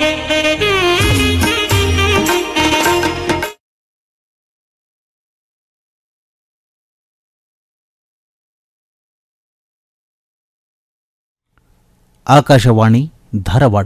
ಆಕಾಶವಾಣಿ ಧಾರವಾಡ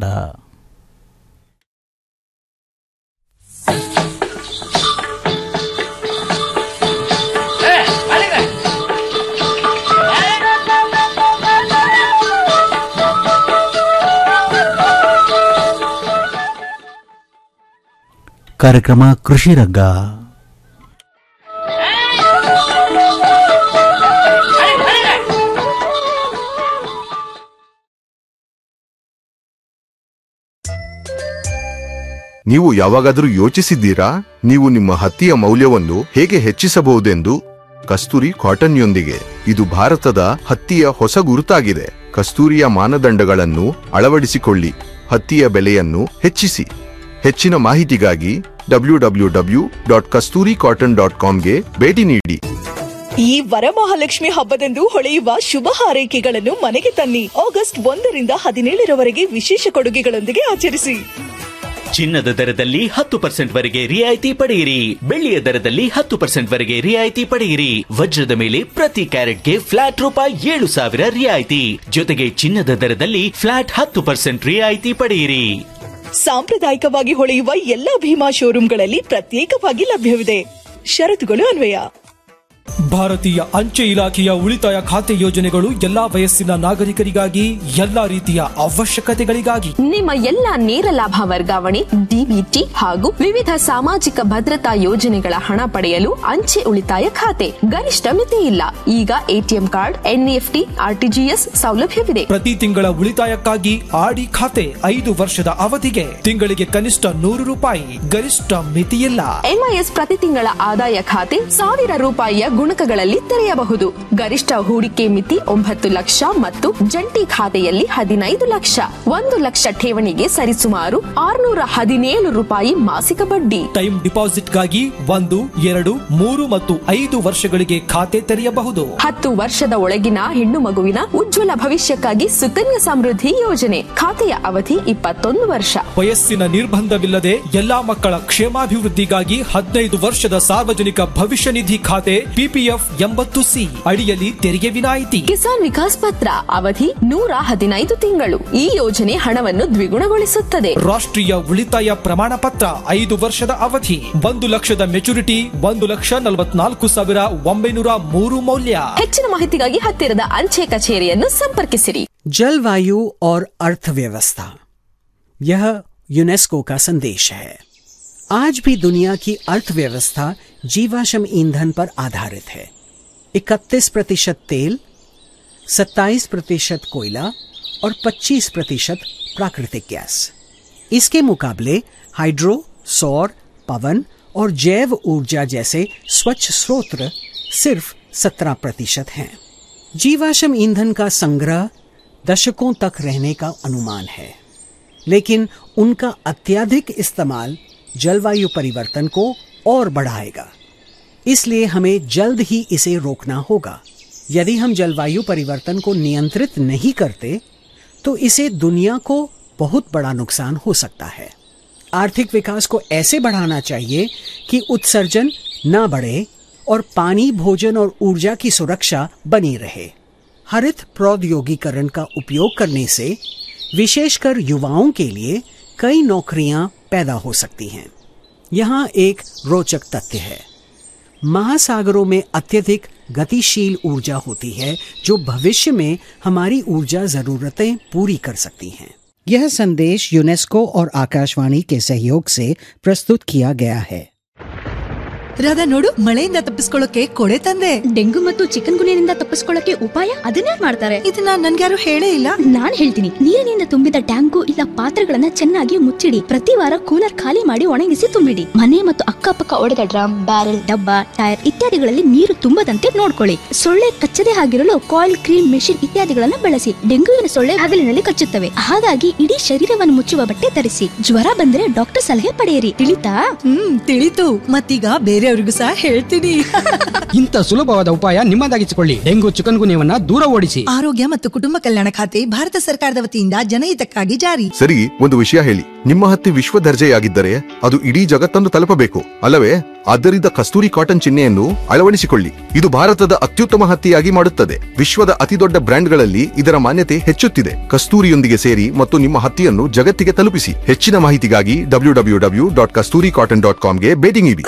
ಕಾರ್ಯಕ್ರಮ ಕೃಷಿ ರಂಗ ನೀವು ಯಾವಾಗಾದರೂ ಯೋಚಿಸಿದ್ದೀರಾ ನೀವು ನಿಮ್ಮ ಹತ್ತಿಯ ಮೌಲ್ಯವನ್ನು ಹೇಗೆ ಹೆಚ್ಚಿಸಬಹುದೆಂದು ಕಸ್ತೂರಿ ಕಾಟನ್ಯೊಂದಿಗೆ ಇದು ಭಾರತದ ಹತ್ತಿಯ ಹೊಸ ಗುರುತಾಗಿದೆ ಕಸ್ತೂರಿಯ ಮಾನದಂಡಗಳನ್ನು ಅಳವಡಿಸಿಕೊಳ್ಳಿ ಹತ್ತಿಯ ಬೆಲೆಯನ್ನು ಹೆಚ್ಚಿಸಿ ಹೆಚ್ಚಿನ ಮಾಹಿತಿಗಾಗಿ W W W dot Kasturi cotton dot ಕಾಮ್ಗೆ ಭೇಟಿ ನೀಡಿ ಈ ವರಮಹಾಲಕ್ಷ್ಮಿ ಹಬ್ಬದಂದು ಹೊಳೆಯುವ ಶುಭ ಹಾರೈಕೆಗಳನ್ನು ಮನೆಗೆ ತನ್ನಿ ಆಗಸ್ಟ್ ಒಂದರಿಂದ ಹದಿನೇಳರವರೆಗೆ ವಿಶೇಷ ಕೊಡುಗೆಗಳೊಂದಿಗೆ ಆಚರಿಸಿ ಚಿನ್ನದ ದರದಲ್ಲಿ ಹತ್ತು ಪರ್ಸೆಂಟ್ ವರೆಗೆ ರಿಯಾಯಿತಿ ಪಡೆಯಿರಿ ಬೆಳ್ಳಿಯ ದರದಲ್ಲಿ ಹತ್ತು ಪರ್ಸೆಂಟ್ ವರೆಗೆ ರಿಯಾಯಿತಿ ಪಡೆಯಿರಿ ವಜ್ರದ ಮೇಲೆ ಪ್ರತಿ ಕ್ಯಾರೆಟ್ಗೆ ಫ್ಲಾಟ್ ರೂಪಾಯಿ ಏಳು ಸಾವಿರ ರಿಯಾಯಿತಿ ಜೊತೆಗೆ ಚಿನ್ನದ ದರದಲ್ಲಿ ಫ್ಲಾಟ್ ಹತ್ತು ಪರ್ಸೆಂಟ್ ರಿಯಾಯಿತಿ ಪಡೆಯಿರಿ ಸಾಂಪ್ರದಾಯಿಕವಾಗಿ ಹೊಳೆಯುವ ಎಲ್ಲಾ ಭೀಮಾ ಶೋರೂಮ್ಗಳಲ್ಲಿ ಪ್ರತ್ಯೇಕವಾಗಿ ಲಭ್ಯವಿದೆ ಷರತ್ತುಗಳು ಅನ್ವಯ ಭಾರತೀಯ ಅಂಚೆ ಇಲಾಖೆಯ ಉಳಿತಾಯ ಖಾತೆ ಯೋಜನೆಗಳು ಎಲ್ಲಾ ವಯಸ್ಸಿನ ನಾಗರಿಕರಿಗಾಗಿ ಎಲ್ಲಾ ರೀತಿಯ ಅವಶ್ಯಕತೆಗಳಿಗಾಗಿ ನಿಮ್ಮ ಎಲ್ಲ ನೇರ ಲಾಭ ವರ್ಗಾವಣೆ ಡಿಬಿಟಿ ಹಾಗೂ ವಿವಿಧ ಸಾಮಾಜಿಕ ಭದ್ರತಾ ಯೋಜನೆಗಳ ಹಣ ಪಡೆಯಲು ಅಂಚೆ ಉಳಿತಾಯ ಖಾತೆ ಗರಿಷ್ಠ ಮಿತಿ ಇಲ್ಲ ಈಗ ಎಟಿಎಂ ಕಾರ್ಡ್ ಎನ್ಇಎಫ್ಟಿ ಆರ್ಟಿಜಿಎಸ್ ಸೌಲಭ್ಯವಿದೆ ಪ್ರತಿ ತಿಂಗಳ ಉಳಿತಾಯಕ್ಕಾಗಿ ಆಡಿ ಖಾತೆ ಐದು ವರ್ಷದ ಅವಧಿಗೆ ತಿಂಗಳಿಗೆ ಕನಿಷ್ಠ ನೂರು ರೂಪಾಯಿ ಗರಿಷ್ಠ ಮಿತಿಯಿಲ್ಲ ಎಂಐಎಸ್ ಪ್ರತಿ ತಿಂಗಳ ಆದಾಯ ಖಾತೆ ಸಾವಿರ ರೂಪಾಯಿಯ ಗುಣಕಗಳಲ್ಲಿ ತೆರೆಯಬಹುದು ಗರಿಷ್ಠ ಹೂಡಿಕೆ ಮಿತಿ ಒಂಬತ್ತು ಲಕ್ಷ ಮತ್ತು ಜಂಟಿ ಖಾತೆಯಲ್ಲಿ ಹದಿನೈದು ಲಕ್ಷ ಒಂದು ಲಕ್ಷ ಠೇವಣಿಗೆ ಸರಿಸುಮಾರು ಆರುನೂರ ಹದಿನೇಳು ರೂಪಾಯಿ ಮಾಸಿಕ ಬಡ್ಡಿ ಟೈಮ್ ಡಿಪಾಸಿಟ್ಗಾಗಿ ಒಂದು ಎರಡು ಮೂರು ಮತ್ತು ಐದು ವರ್ಷಗಳಿಗೆ ಖಾತೆ ತೆರೆಯಬಹುದು ಹತ್ತು ವರ್ಷದ ಒಳಗಿನ ಹೆಣ್ಣು ಮಗುವಿನ ಉಜ್ವಲ ಭವಿಷ್ಯಕ್ಕಾಗಿ ಸುಕನ್ಯಾ ಸಮೃದ್ಧಿ ಯೋಜನೆ ಖಾತೆಯ ಅವಧಿ ಇಪ್ಪತ್ತೊಂದು ವರ್ಷ ವಯಸ್ಸಿನ ನಿರ್ಬಂಧವಿಲ್ಲದೆ ಎಲ್ಲಾ ಮಕ್ಕಳ ಕ್ಷೇಮಾಭಿವೃದ್ಧಿಗಾಗಿ ಹದಿನೈದು ವರ್ಷದ ಸಾರ್ವಜನಿಕ ಭವಿಷ್ಯ ನಿಧಿ ಖಾತೆ ಪಿಪಿಎಫ್ ಎಂಬತ್ತು ಸಿ ಅಡಿಯಲ್ಲಿ ತೆರಿಗೆ ವಿನಾಯಿತಿ ಕಿಸಾನ್ ವಿಕಾಸ್ ಪತ್ರ ಅವಧಿ ನೂರ ಹದಿನೈದು ತಿಂಗಳು ಈ ಯೋಜನೆ ಹಣವನ್ನು ದ್ವಿಗುಣಗೊಳಿಸುತ್ತದೆ ರಾಷ್ಟ್ರೀಯ ಉಳಿತಾಯ ಪ್ರಮಾಣ ಪತ್ರ ಐದು ವರ್ಷದ ಅವಧಿ ಒಂದು ಲಕ್ಷದ ಮೆಚುರಿಟಿ ಒಂದು ಲಕ್ಷ ನಲವತ್ನಾಲ್ಕು ಸಾವಿರ ಒಂಬೈನೂರ ಮೂರು ಮೌಲ್ಯ ಹೆಚ್ಚಿನ ಮಾಹಿತಿಗಾಗಿ ಹತ್ತಿರದ ಅಂಚೆ ಕಚೇರಿಯನ್ನು ಸಂಪರ್ಕಿಸಿರಿ जलवायु और अर्थव्यवस्था यह यूनेस्को का संदेश है आज भी दुनिया की अर्थव्यवस्था जीवाश्म ईंधन पर आधारित है 31 प्रतिशत तेल 27 प्रतिशत कोयला और 25 प्रतिशत प्राकृतिक गैस इसके मुकाबले हाइड्रो सौर पवन और जैव ऊर्जा जैसे स्वच्छ स्रोत सिर्फ 17 प्रतिशत हैं जीवाश्म ईंधन का संग्रह दशकों तक रहने का अनुमान है लेकिन उनका अत्यधिक इस्तेमाल जलवायु परिवर्तन को और बढ़ाएगा इसलिए हमें जल्द ही इसे रोकना होगा यदि हम जलवायु परिवर्तन को नियंत्रित नहीं करते तो इसे दुनिया को बहुत बड़ा नुकसान हो सकता है आर्थिक विकास को ऐसे बढ़ाना चाहिए कि उत्सर्जन न बढ़े और पानी भोजन और ऊर्जा की सुरक्षा बनी रहे हरित प्रौद्योगिकरण का उपयोग करने से विशेषकर युवाओं के लिए कई नौकरियां पैदा हो सकती हैं यहाँ एक रोचक तथ्य है महासागरों में अत्यधिक गतिशील ऊर्जा होती है जो भविष्य में हमारी ऊर्जा जरूरतें पूरी कर सकती हैं यह संदेश यूनेस्को और आकाशवाणी के सहयोग से प्रस्तुत किया गया है ರಾಧಾ ನೋಡು ಮಳೆಯಿಂದ ತಪ್ಪಿಸ್ಕೊಳ್ಳೋಕೆ ಕೊಡೆ ತಂದೆ ಡೆಂಗು ಮತ್ತು ಚಿಕನ್ ಗುನಿಯಿಂದ ತಪ್ಪಿಸ್ಕೊಳ್ಳಕ್ಕೆ ಉಪಾಯ ಅದನ್ನೇ ಮಾಡ್ತಾರೆ ಇದನ್ನ ನನ್ಗ್ಯಾರು ಹೇಳೇ ಇಲ್ಲ ನಾನ್ ಹೇಳ್ತೀನಿ ನೀರಿನಿಂದ ತುಂಬಿದ ಟ್ಯಾಂಕು ಇಲ್ಲ ಪಾತ್ರೆಗಳನ್ನ ಚೆನ್ನಾಗಿ ಮುಚ್ಚಿಡಿ ಪ್ರತಿ ವಾರ ಕೂಲರ್ ಖಾಲಿ ಮಾಡಿ ಒಣಗಿಸಿ ತುಂಬಿಡಿ ಮನೆ ಮತ್ತು ಅಕ್ಕಪಕ್ಕ ಒಡೆದ ಡ್ರಮ್ ಬ್ಯಾರೆಲ್ ಡಬ್ಬ ಟೈರ್ ಇತ್ಯಾದಿಗಳಲ್ಲಿ ನೀರು ತುಂಬದಂತೆ ನೋಡ್ಕೊಳ್ಳಿ ಸೊಳ್ಳೆ ಕಚ್ಚದೆ ಆಗಿರಲು ಕಾಯಿಲ್ ಕ್ರೀಮ್ ಮೆಷಿನ್ ಇತ್ಯಾದಿಗಳನ್ನ ಬಳಸಿ ಡೆಂಗುವಿನ ಸೊಳ್ಳೆ ಹಗಲಿನಲ್ಲಿ ಕಚ್ಚುತ್ತವೆ ಹಾಗಾಗಿ ಇಡೀ ಶರೀರವನ್ನು ಮುಚ್ಚುವ ಬಟ್ಟೆ ಧರಿಸಿ ಜ್ವರ ಬಂದ್ರೆ ಡಾಕ್ಟರ್ ಸಲಹೆ ಪಡೆಯಿರಿ ತಿಳಿತಾ ಹ್ಮ್ ತಿಳಿತು ಮತ್ತೀಗ ಬೇರೆಯವ್ರಿಗೂ ಸಹ ಹೇಳ್ತೀನಿ ಇಂಥ ಸುಲಭವಾದ ಉಪಾಯ ನಿಮ್ಮದಾಗಿಸಿಕೊಳ್ಳಿ ಡೆಂಗು ಚಿಕನ್ ಗುನ್ಯವನ್ನ ದೂರ ಓಡಿಸಿ ಆರೋಗ್ಯ ಮತ್ತು ಕುಟುಂಬ ಕಲ್ಯಾಣ ಖಾತೆ ಭಾರತ ಸರ್ಕಾರದ ವತಿಯಿಂದ ಜನಹಿತಕ್ಕಾಗಿ ಜಾರಿ ಸರಿ ಒಂದು ವಿಷಯ ಹೇಳಿ ನಿಮ್ಮ ಹತ್ತಿ ವಿಶ್ವ ದರ್ಜೆಯಾಗಿದ್ದರೆ ಅದು ಇಡೀ ಜಗತ್ತನ್ನು ತಲುಪಬೇಕು ಅಲ್ಲವೇ ಆದ್ದರಿಂದ ಕಸ್ತೂರಿ ಕಾಟನ್ ಚಿಹ್ನೆಯನ್ನು ಅಳವಡಿಸಿಕೊಳ್ಳಿ ಇದು ಭಾರತದ ಅತ್ಯುತ್ತಮ ಹತ್ತಿಯಾಗಿ ಮಾಡುತ್ತದೆ ವಿಶ್ವದ ಅತಿದೊಡ್ಡ ಬ್ರ್ಯಾಂಡ್ಗಳಲ್ಲಿ ಇದರ ಮಾನ್ಯತೆ ಹೆಚ್ಚುತ್ತಿದೆ ಕಸ್ತೂರಿಯೊಂದಿಗೆ ಸೇರಿ ಮತ್ತು ನಿಮ್ಮ ಹತ್ತಿಯನ್ನು ಜಗತ್ತಿಗೆ ತಲುಪಿಸಿ ಹೆಚ್ಚಿನ ಮಾಹಿತಿಗಾಗಿ W W W dot Kasturi cotton dot ಕಾಮ್ಗೆ ಭೇಟಿ ನೀಡಿ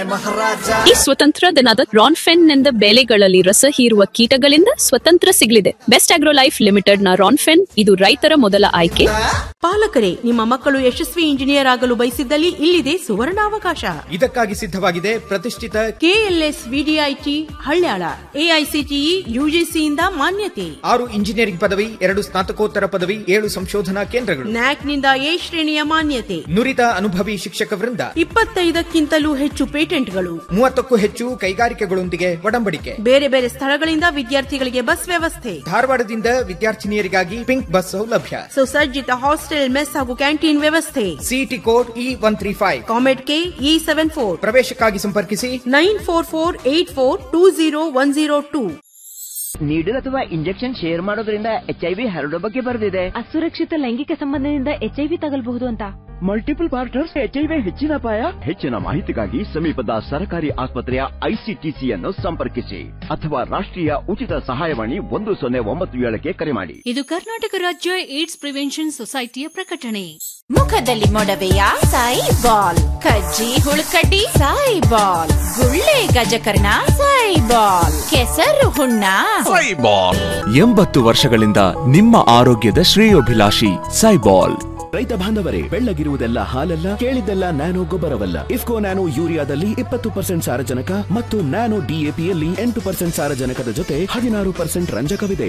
ಈ ಸ್ವತಂತ್ರ ದಿನದ ರಾನ್ಫೆನ್ ನಿಂದ ಬೆಳೆಗಳಲ್ಲಿ ರಸ ಹೀರುವ ಕೀಟಗಳಿಂದ ಸ್ವತಂತ್ರ ಸಿಗಲಿದೆ ಬೆಸ್ಟ್ ಆಗ್ರೋ ಲೈಫ್ ಲಿಮಿಟೆಡ್ ನ ರಾನ್ಫೆನ್ ಇದು ರೈತರ ಮೊದಲ ಆಯ್ಕೆ ಪಾಲಕರೇ ನಿಮ್ಮ ಮಕ್ಕಳು ಯಶಸ್ವಿ ಇಂಜಿನಿಯರ್ ಆಗಲು ಬಯಸಿದ್ದಲ್ಲಿ ಇಲ್ಲಿದೆ ಸುವರ್ಣಾವಕಾಶ ಇದಕ್ಕಾಗಿ ಸಿದ್ಧವಾಗಿದೆ ಪ್ರತಿಷ್ಠಿತ ಕೆಎಲ್ಎಸ್ ವಿಡಿಐಟಿ ಹಳ್ಯಾಳ ಎಐಸಿಟಿಇ ಯುಜಿಸಿಯಿಂದ ಮಾನ್ಯತೆ ಆರು ಇಂಜಿನಿಯರಿಂಗ್ ಪದವಿ ಎರಡು ಸ್ನಾತಕೋತ್ತರ ಪದವಿ ಏಳು ಸಂಶೋಧನಾ ಕೇಂದ್ರಗಳು ನ್ಯಾಕ್ನಿಂದ ಎ ಶ್ರೇಣಿಯ ಮಾನ್ಯತೆ ನುರಿತ ಅನುಭವಿ ಶಿಕ್ಷಕ ವೃಂದ ಇಪ್ಪತ್ತೈದಕ್ಕಿಂತಲೂ ಹೆಚ್ಚು ಪೇಟೆಂಟ್ಗಳು ಮೂವತ್ತಕ್ಕೂ ಹೆಚ್ಚು ಕೈಗಾರಿಕೆಗಳೊಂದಿಗೆ ಒಡಂಬಡಿಕೆ ಬೇರೆ ಬೇರೆ ಸ್ಥಳಗಳಿಂದ ವಿದ್ಯಾರ್ಥಿಗಳಿಗೆ ಬಸ್ ವ್ಯವಸ್ಥೆ ಧಾರವಾಡದಿಂದ ವಿದ್ಯಾರ್ಥಿನಿಯರಿಗಾಗಿ ಪಿಂಕ್ ಬಸ್ ಸೌಲಭ್ಯ ಸುಸಜ್ಜಿತ ಹಾಸ್ಟೆಲ್ ಮೆಸ್ ಹಾಗೂ ಕ್ಯಾಂಟೀನ್ ವ್ಯವಸ್ಥೆ city code E one three five COMED K E seven four ಪ್ರವೇಶಕ್ಕಾಗಿ ಸಂಪರ್ಕಿಸಿ nine four four eight four two zero one zero two needle ಅಥವಾ ಇಂಜೆಕ್ಷನ್ ಶೇರ್ ಮಾಡೋದ್ರಿಂದ ಎಚ್ ಐ ವಿ ಹರಡೋ ಬಗ್ಗೆ ಬರೆದಿದೆ ಅಸುರಕ್ಷಿತ ಲೈಂಗಿಕ ಸಂಬಂಧದಿಂದ ಎಚ್ ಐ ವಿ ತಗಲ್ಬಹುದು ಅಂತ multiple partners H I V ಹೆಚ್ಚಿನ ಅಪಾಯ ಹೆಚ್ಚಿನ ಮಾಹಿತಿಗಾಗಿ ಸಮೀಪದ ಸರ್ಕಾರಿ ಆಸ್ಪತ್ರೆಯ ಐಸಿಟಿಸಿಯನ್ನು ಸಂಪರ್ಕಿಸಿ ಅಥವಾ ರಾಷ್ಟ್ರೀಯ ಉಚಿತ ಸಹಾಯವಾಣಿ ಒಂದು ಸೊನ್ನೆ ಒಂಬತ್ತು ಏಳಕ್ಕೆ ಕರೆ ಮಾಡಿ ಇದು ಕರ್ನಾಟಕ ರಾಜ್ಯ ಏಡ್ಸ್ ಪ್ರಿವೆನ್ಷನ್ ಸೊಸೈಟಿಯ ಪ್ರಕಟಣೆ ಮುಖದಲ್ಲಿ ಮೊಡವೆಯ ಸಾಯಿ ಬಾಲ್ ಕಜ್ಜಿ ಹುಳುಕಡ್ಡಿ ಸಾಯಿ ಬಾಲ್ ಗುಳ್ಳೆ ಗಜಕರ್ಣ ಸಾಯಿ ಬಾಲ್ ಕೆಸರು ಹುಣ್ಣ ಸೈಬಾಲ್ ಎಂಬತ್ತು ವರ್ಷಗಳಿಂದ ನಿಮ್ಮ ಆರೋಗ್ಯದ ಶ್ರೇಯೋಭಿಲಾಷಿ ಸೈಬಾಲ್ ರೈತ ಬಾಂಧವರೇ ಬೆಳ್ಳಗಿರುವುದೆಲ್ಲ ಹಾಲಲ್ಲ ಕೇಳಿದ್ದೆಲ್ಲ ನ್ಯಾನೋ ಗೊಬ್ಬರವಲ್ಲ ಇಫ್ಕೋ ನ್ಯಾನೋ ಯೂರಿಯಾದಲ್ಲಿ ಇಪ್ಪತ್ತು ಪರ್ಸೆಂಟ್ ಸಾರಜನಕ ಮತ್ತು ನ್ಯಾನೋ ಡಿಎಪಿಯಲ್ಲಿ ಎಂಟು ಪರ್ಸೆಂಟ್ ಸಾರಜನಕದ ಜೊತೆ ಹದಿನಾರು ಪರ್ಸೆಂಟ್ ರಂಜಕವಿದೆ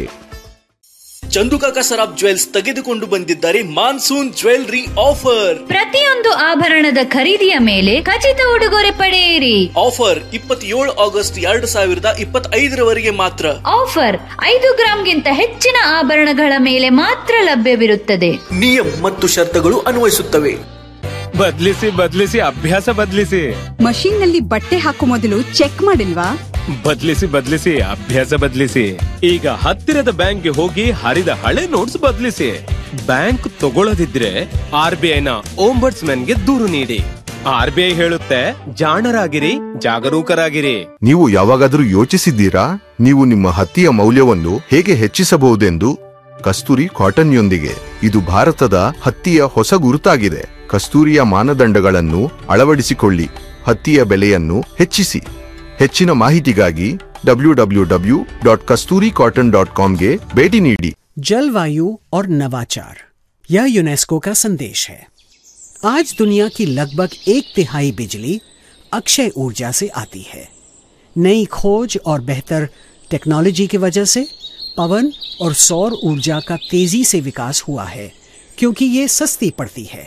ಚಂದುಕಾಕ ಸರಾಬ್ ಜ್ವೆಲ್ಸ್ ತೆಗೆದುಕೊಂಡು ಬಂದಿದ್ದಾರೆ ಮಾನ್ಸೂನ್ ಜ್ವೆಲ್ರಿ ಆಫರ್ ಪ್ರತಿಯೊಂದು ಆಭರಣದ ಖರೀದಿಯ ಮೇಲೆ ಖಚಿತ ಉಡುಗೊರೆ ಪಡೆಯಿರಿ ಆಫರ್ ಇಪ್ಪತ್ತೇಳು ಆಗಸ್ಟ್ ಎರಡು ಸಾವಿರದ ಇಪ್ಪತ್ತೈದರವರೆಗೆ ಮಾತ್ರ ಆಫರ್ ಐದು ಗ್ರಾಂಗಿಂತ ಹೆಚ್ಚಿನ ಆಭರಣಗಳ ಮೇಲೆ ಮಾತ್ರ ಲಭ್ಯವಿರುತ್ತದೆ ನಿಯಮ ಮತ್ತು ಷರತ್ತುಗಳು ಅನ್ವಯಿಸುತ್ತವೆ ಬದ್ಲಿಸಿ ಬದ್ಲಿಸಿ ಅಭ್ಯಾಸ ಬದ್ಲಿಸಿ ಮಷೀನ್ ನಲ್ಲಿ ಬಟ್ಟೆ ಹಾಕೋ ಮೊದಲು ಚೆಕ್ ಮಾಡಿಲ್ವಾ ಬದ್ಲಿಸಿ ಬದ್ಲಿಸಿ ಅಭ್ಯಾಸ ಬದ್ಲಿಸಿ ಈಗ ಹತ್ತಿರದ ಬ್ಯಾಂಕ್ಗೆ ಹೋಗಿ ಹರಿದ ಹಳೆ ನೋಟ್ಸ್ ಬದ್ಲಿಸಿ ಬ್ಯಾಂಕ್ ತಗೊಳ್ಳದಿದ್ರೆ ಆರ್ ಬಿ ಐನ ಗೆ ದೂರು ನೀಡಿ ಆರ್ ಬಿ ಐ ಹೇಳುತ್ತೆ ಜಾಣರಾಗಿರಿ ಜಾಗರೂಕರಾಗಿರಿ ನೀವು ಯಾವಾಗಾದರೂ ಯೋಚಿಸಿದ್ದೀರಾ ನೀವು ನಿಮ್ಮ ಹತ್ತಿಯ ಮೌಲ್ಯವನ್ನು ಹೇಗೆ ಹೆಚ್ಚಿಸಬಹುದೆಂದು ಕಸ್ತೂರಿ ಕಾಟನ್ಯೊಂದಿಗೆ ಇದು ಭಾರತದ ಹತ್ತಿಯ ಹೊಸ ಗುರುತಾಗಿದೆ ಕಸ್ತೂರಿಯ ಮಾನದಂಡಗಳನ್ನು ಅಳವಡಿಸಿಕೊಳ್ಳಿ ಹತ್ತಿಯ ಬೆಲೆಯನ್ನು ಹೆಚ್ಚಿಸಿ ಹೆಚ್ಚಿನ ಮಾಹಿತಿಗಾಗಿ W W W dot Kasturi cotton dot ಕಾಮ್ಗೆ ಭೇಟಿ ನೀಡಿ जलवायु और नवाचार यह यूनेस्को का संदेश है आज दुनिया की लगभग एक तिहाई बिजली अक्षय ऊर्जा से आती है नई खोज और बेहतर टेक्नोलॉजी की वजह से पवन और सौर ऊर्जा का तेजी से विकास हुआ है क्योंकि ये सस्ती पड़ती है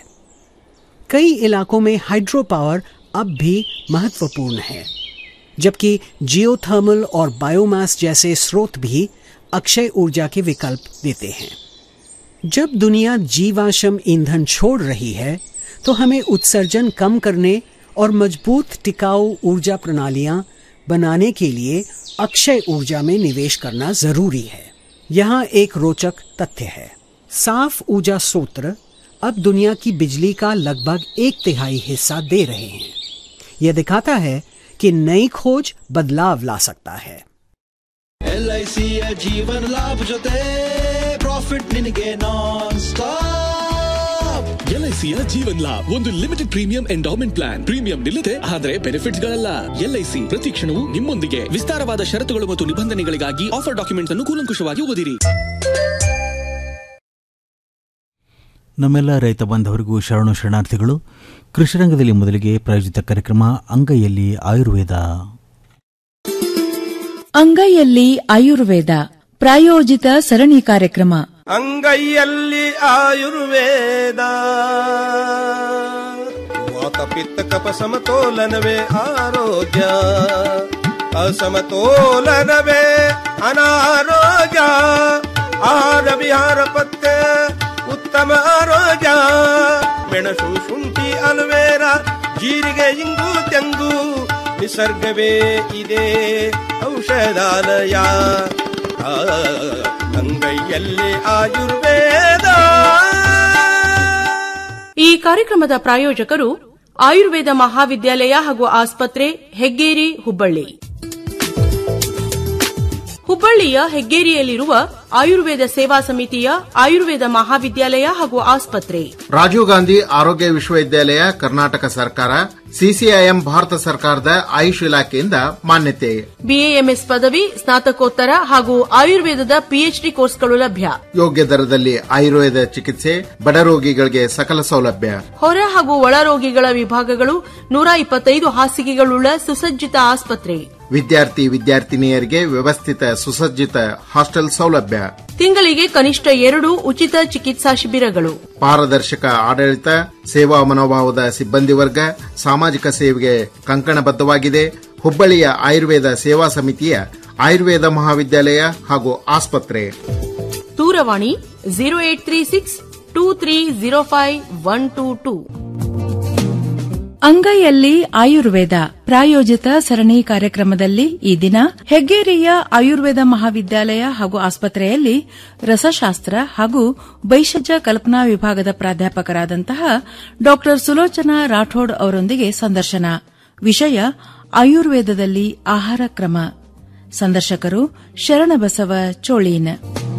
कई इलाकों में हाइड्रो पावर अब भी महत्वपूर्ण है जबकि जियोथर्मल और बायोमास जैसे स्रोत भी अक्षय ऊर्जा के विकल्प देते हैं जब दुनिया जीवाश्म ईंधन छोड़ रही है तो हमें उत्सर्जन कम करने और मजबूत टिकाऊ ऊर्जा प्रणालियां बनाने के लिए अक्षय ऊर्जा में निवेश करना जरूरी है यहाँ एक रोचक तथ्य है साफ ऊर्जा स्रोत अब दुनिया की बिजली का लगभग एक तिहाई हिस्सा दे रहे हैं यह दिखाता है कि नई खोज बदलाव ला सकता है ಎಲ್ ಐ ಸಿಯ ಜೀವನ ಲಾಭ ಜೊತೆ ಪ್ರಾಫಿಟ್ ನಿನಗೆ ನಾನ್ ಸ್ಟಾಪ್ ಎಲ್ಐಸಿಯ ಜೀವನ್ ಲಾಭ್ ಒಂದು limited premium endowment plan premium ನಿಲ್ಲದೆ ಆದರೆ ಬೆನಿಫಿಟ್ಸ್ ಗಳಲ್ಲ ಎಲ್ಐಸಿ ಪ್ರತಿ ಕ್ಷಣವೂ ನಿಮ್ಮೊಂದಿಗೆ ವಿಸ್ತಾರವಾದ ಷರತ್ತುಗಳು ಮತ್ತು ನಿಬಂಧನೆಗಳಿಗಾಗಿ ಆಫರ್ ಡಾಕ್ಯುಮೆಂಟ್ಸ್ ಅನ್ನು ಕೂಲಂಕುಷವಾಗಿ ಓದಿರಿ ನಮ್ಮೆಲ್ಲ ರೈತ ಬಾಂಧವರಿಗೂ ಶರಣು ಶರಣಾರ್ಥಿಗಳು ಕೃಷಿರಂಗದಲ್ಲಿ ಮೊದಲಿಗೆ ಪ್ರಾಯೋಜಿತ ಕಾರ್ಯಕ್ರಮ ಅಂಗೈಯಲ್ಲಿ ಆಯುರ್ವೇದ ಅಂಗೈಯಲ್ಲಿ ಆಯುರ್ವೇದ ಪ್ರಾಯೋಜಿತ ಸರಣಿ ಕಾರ್ಯಕ್ರಮ ಅಂಗೈಯಲ್ಲಿ ಆಯುರ್ವೇದ ವಾತ ಪಿತ್ತ ಕಪ ಸಮತೋಲನವೇ ಆರೋಗ್ಯ ಅಸಮತೋಲನವೇ ಅನಾರೋಗ್ಯ ಆಹಾರ ವಿಹಾರ ಪತ್ತೆ ಉತ್ತಮ ಆರೋಗ್ಯ ಮೆಣಸು ಶುಂಠಿ ಅಲುವೇರ ಜೀರಿಗೆ ಇಂಗು ತೆಂಗು ನಿಸರ್ಗವೇ ಇದೆ ಔಷಧಾಲಯ ಆ, ಅಂಗೈಯಲ್ಲಿ ಆಯುರ್ವೇದ ಈ ಕಾರ್ಯಕ್ರಮದ ಪ್ರಾಯೋಜಕರು ಆಯುರ್ವೇದ ಮಹಾವಿದ್ಯಾಲಯ ಹಾಗೂ ಆಸ್ಪತ್ರೆ ಹೆಗ್ಗೇರಿ ಹುಬ್ಬಳ್ಳಿ ಹುಬ್ಬಳ್ಳಿಯ ಹೆಗ್ಗೇರಿಯಲ್ಲಿರುವ ಆಯುರ್ವೇದ ಸೇವಾ ಸಮಿತಿಯ ಆಯುರ್ವೇದ ಮಹಾವಿದ್ಯಾಲಯ ಹಾಗೂ ಆಸ್ಪತ್ರೆ ರಾಜೀವ್ ಗಾಂಧಿ ಆರೋಗ್ಯ ವಿಶ್ವವಿದ್ಯಾಲಯ ಕರ್ನಾಟಕ ಸರ್ಕಾರ ಸಿಸಿಐಎಂ ಭಾರತ ಸರ್ಕಾರದ ಆಯುಷ್ ಇಲಾಖೆಯಿಂದ ಮಾನ್ಯತೆ ಬಿಎಎಂಎಸ್ ಪದವಿ ಸ್ನಾತಕೋತ್ತರ ಹಾಗೂ ಆಯುರ್ವೇದದ ಪಿಎಚ್ಡಿ ಕೋರ್ಸ್ಗಳು ಲಭ್ಯ ಯೋಗ್ಯ ದರದಲ್ಲಿ ಆಯುರ್ವೇದ ಚಿಕಿತ್ಸೆ ಬಡ ರೋಗಿಗಳಿಗೆ ಸಕಲ ಸೌಲಭ್ಯ ಹೊರ ಹಾಗೂ ಒಳ ರೋಗಿಗಳ ವಿಭಾಗಗಳು ನೂರ ಇಪ್ಪತ್ತೈದು ಹಾಸಿಗೆಗಳುಳ್ಳ ಸುಸಜ್ಜಿತ ಆಸ್ಪತ್ರೆ ವಿದ್ಯಾರ್ಥಿ ವಿದ್ಯಾರ್ಥಿನಿಯರಿಗೆ ವ್ಯವಸ್ಥಿತ ಸುಸಜ್ಜಿತ ಹಾಸ್ಟೆಲ್ ಸೌಲಭ್ಯ ತಿಂಗಳಿಗೆ ಕನಿಷ್ಠ ಎರಡು ಉಚಿತ ಚಿಕಿತ್ಸಾ ಶಿಬಿರಗಳು ಪಾರದರ್ಶಕ ಆಡಳಿತ ಸೇವಾ ಮನೋಭಾವದ ಸಿಬ್ಬಂದಿ ವರ್ಗ ಸಾಮಾಜಿಕ ಸೇವೆಗೆ ಕಂಕಣಬದ್ಧವಾಗಿದೆ ಹುಬ್ಬಳ್ಳಿಯ ಆಯುರ್ವೇದ ಸೇವಾ ಸಮಿತಿಯ ಆಯುರ್ವೇದ ಮಹಾವಿದ್ಯಾಲಯ ಹಾಗೂ ಆಸ್ಪತ್ರೆ ದೂರವಾಣಿ zero eight three six two three zero five one two two ಅಂಗೈಯಲ್ಲಿ ಆಯುರ್ವೇದ ಪ್ರಾಯೋಜಿತ ಸರಣಿ ಕಾರ್ಯಕ್ರಮದಲ್ಲಿ ಈ ದಿನ ಹೆಗ್ಗೇರಿಯ ಆಯುರ್ವೇದ ಮಹಾವಿದ್ಯಾಲಯ ಹಾಗೂ ಆಸ್ಪತ್ರೆಯಲ್ಲಿ ರಸಶಾಸ್ತ್ರ ಹಾಗೂ ಬೈಷಜ್ಯ ಕಲ್ಪನಾ ವಿಭಾಗದ ಪ್ರಾಧ್ಯಾಪಕರಾದಂತಹ ಡಾ ಸುಲೋಚನಾ ರಾಠೋಡ್ ಅವರೊಂದಿಗೆ ಸಂದರ್ಶನ ವಿಷಯ ಆಯುರ್ವೇದದಲ್ಲಿ ಆಹಾರ ಕ್ರಮ ಸಂದರ್ಶಕರು ಶರಣಬಸವ ಚೋಳೀನ್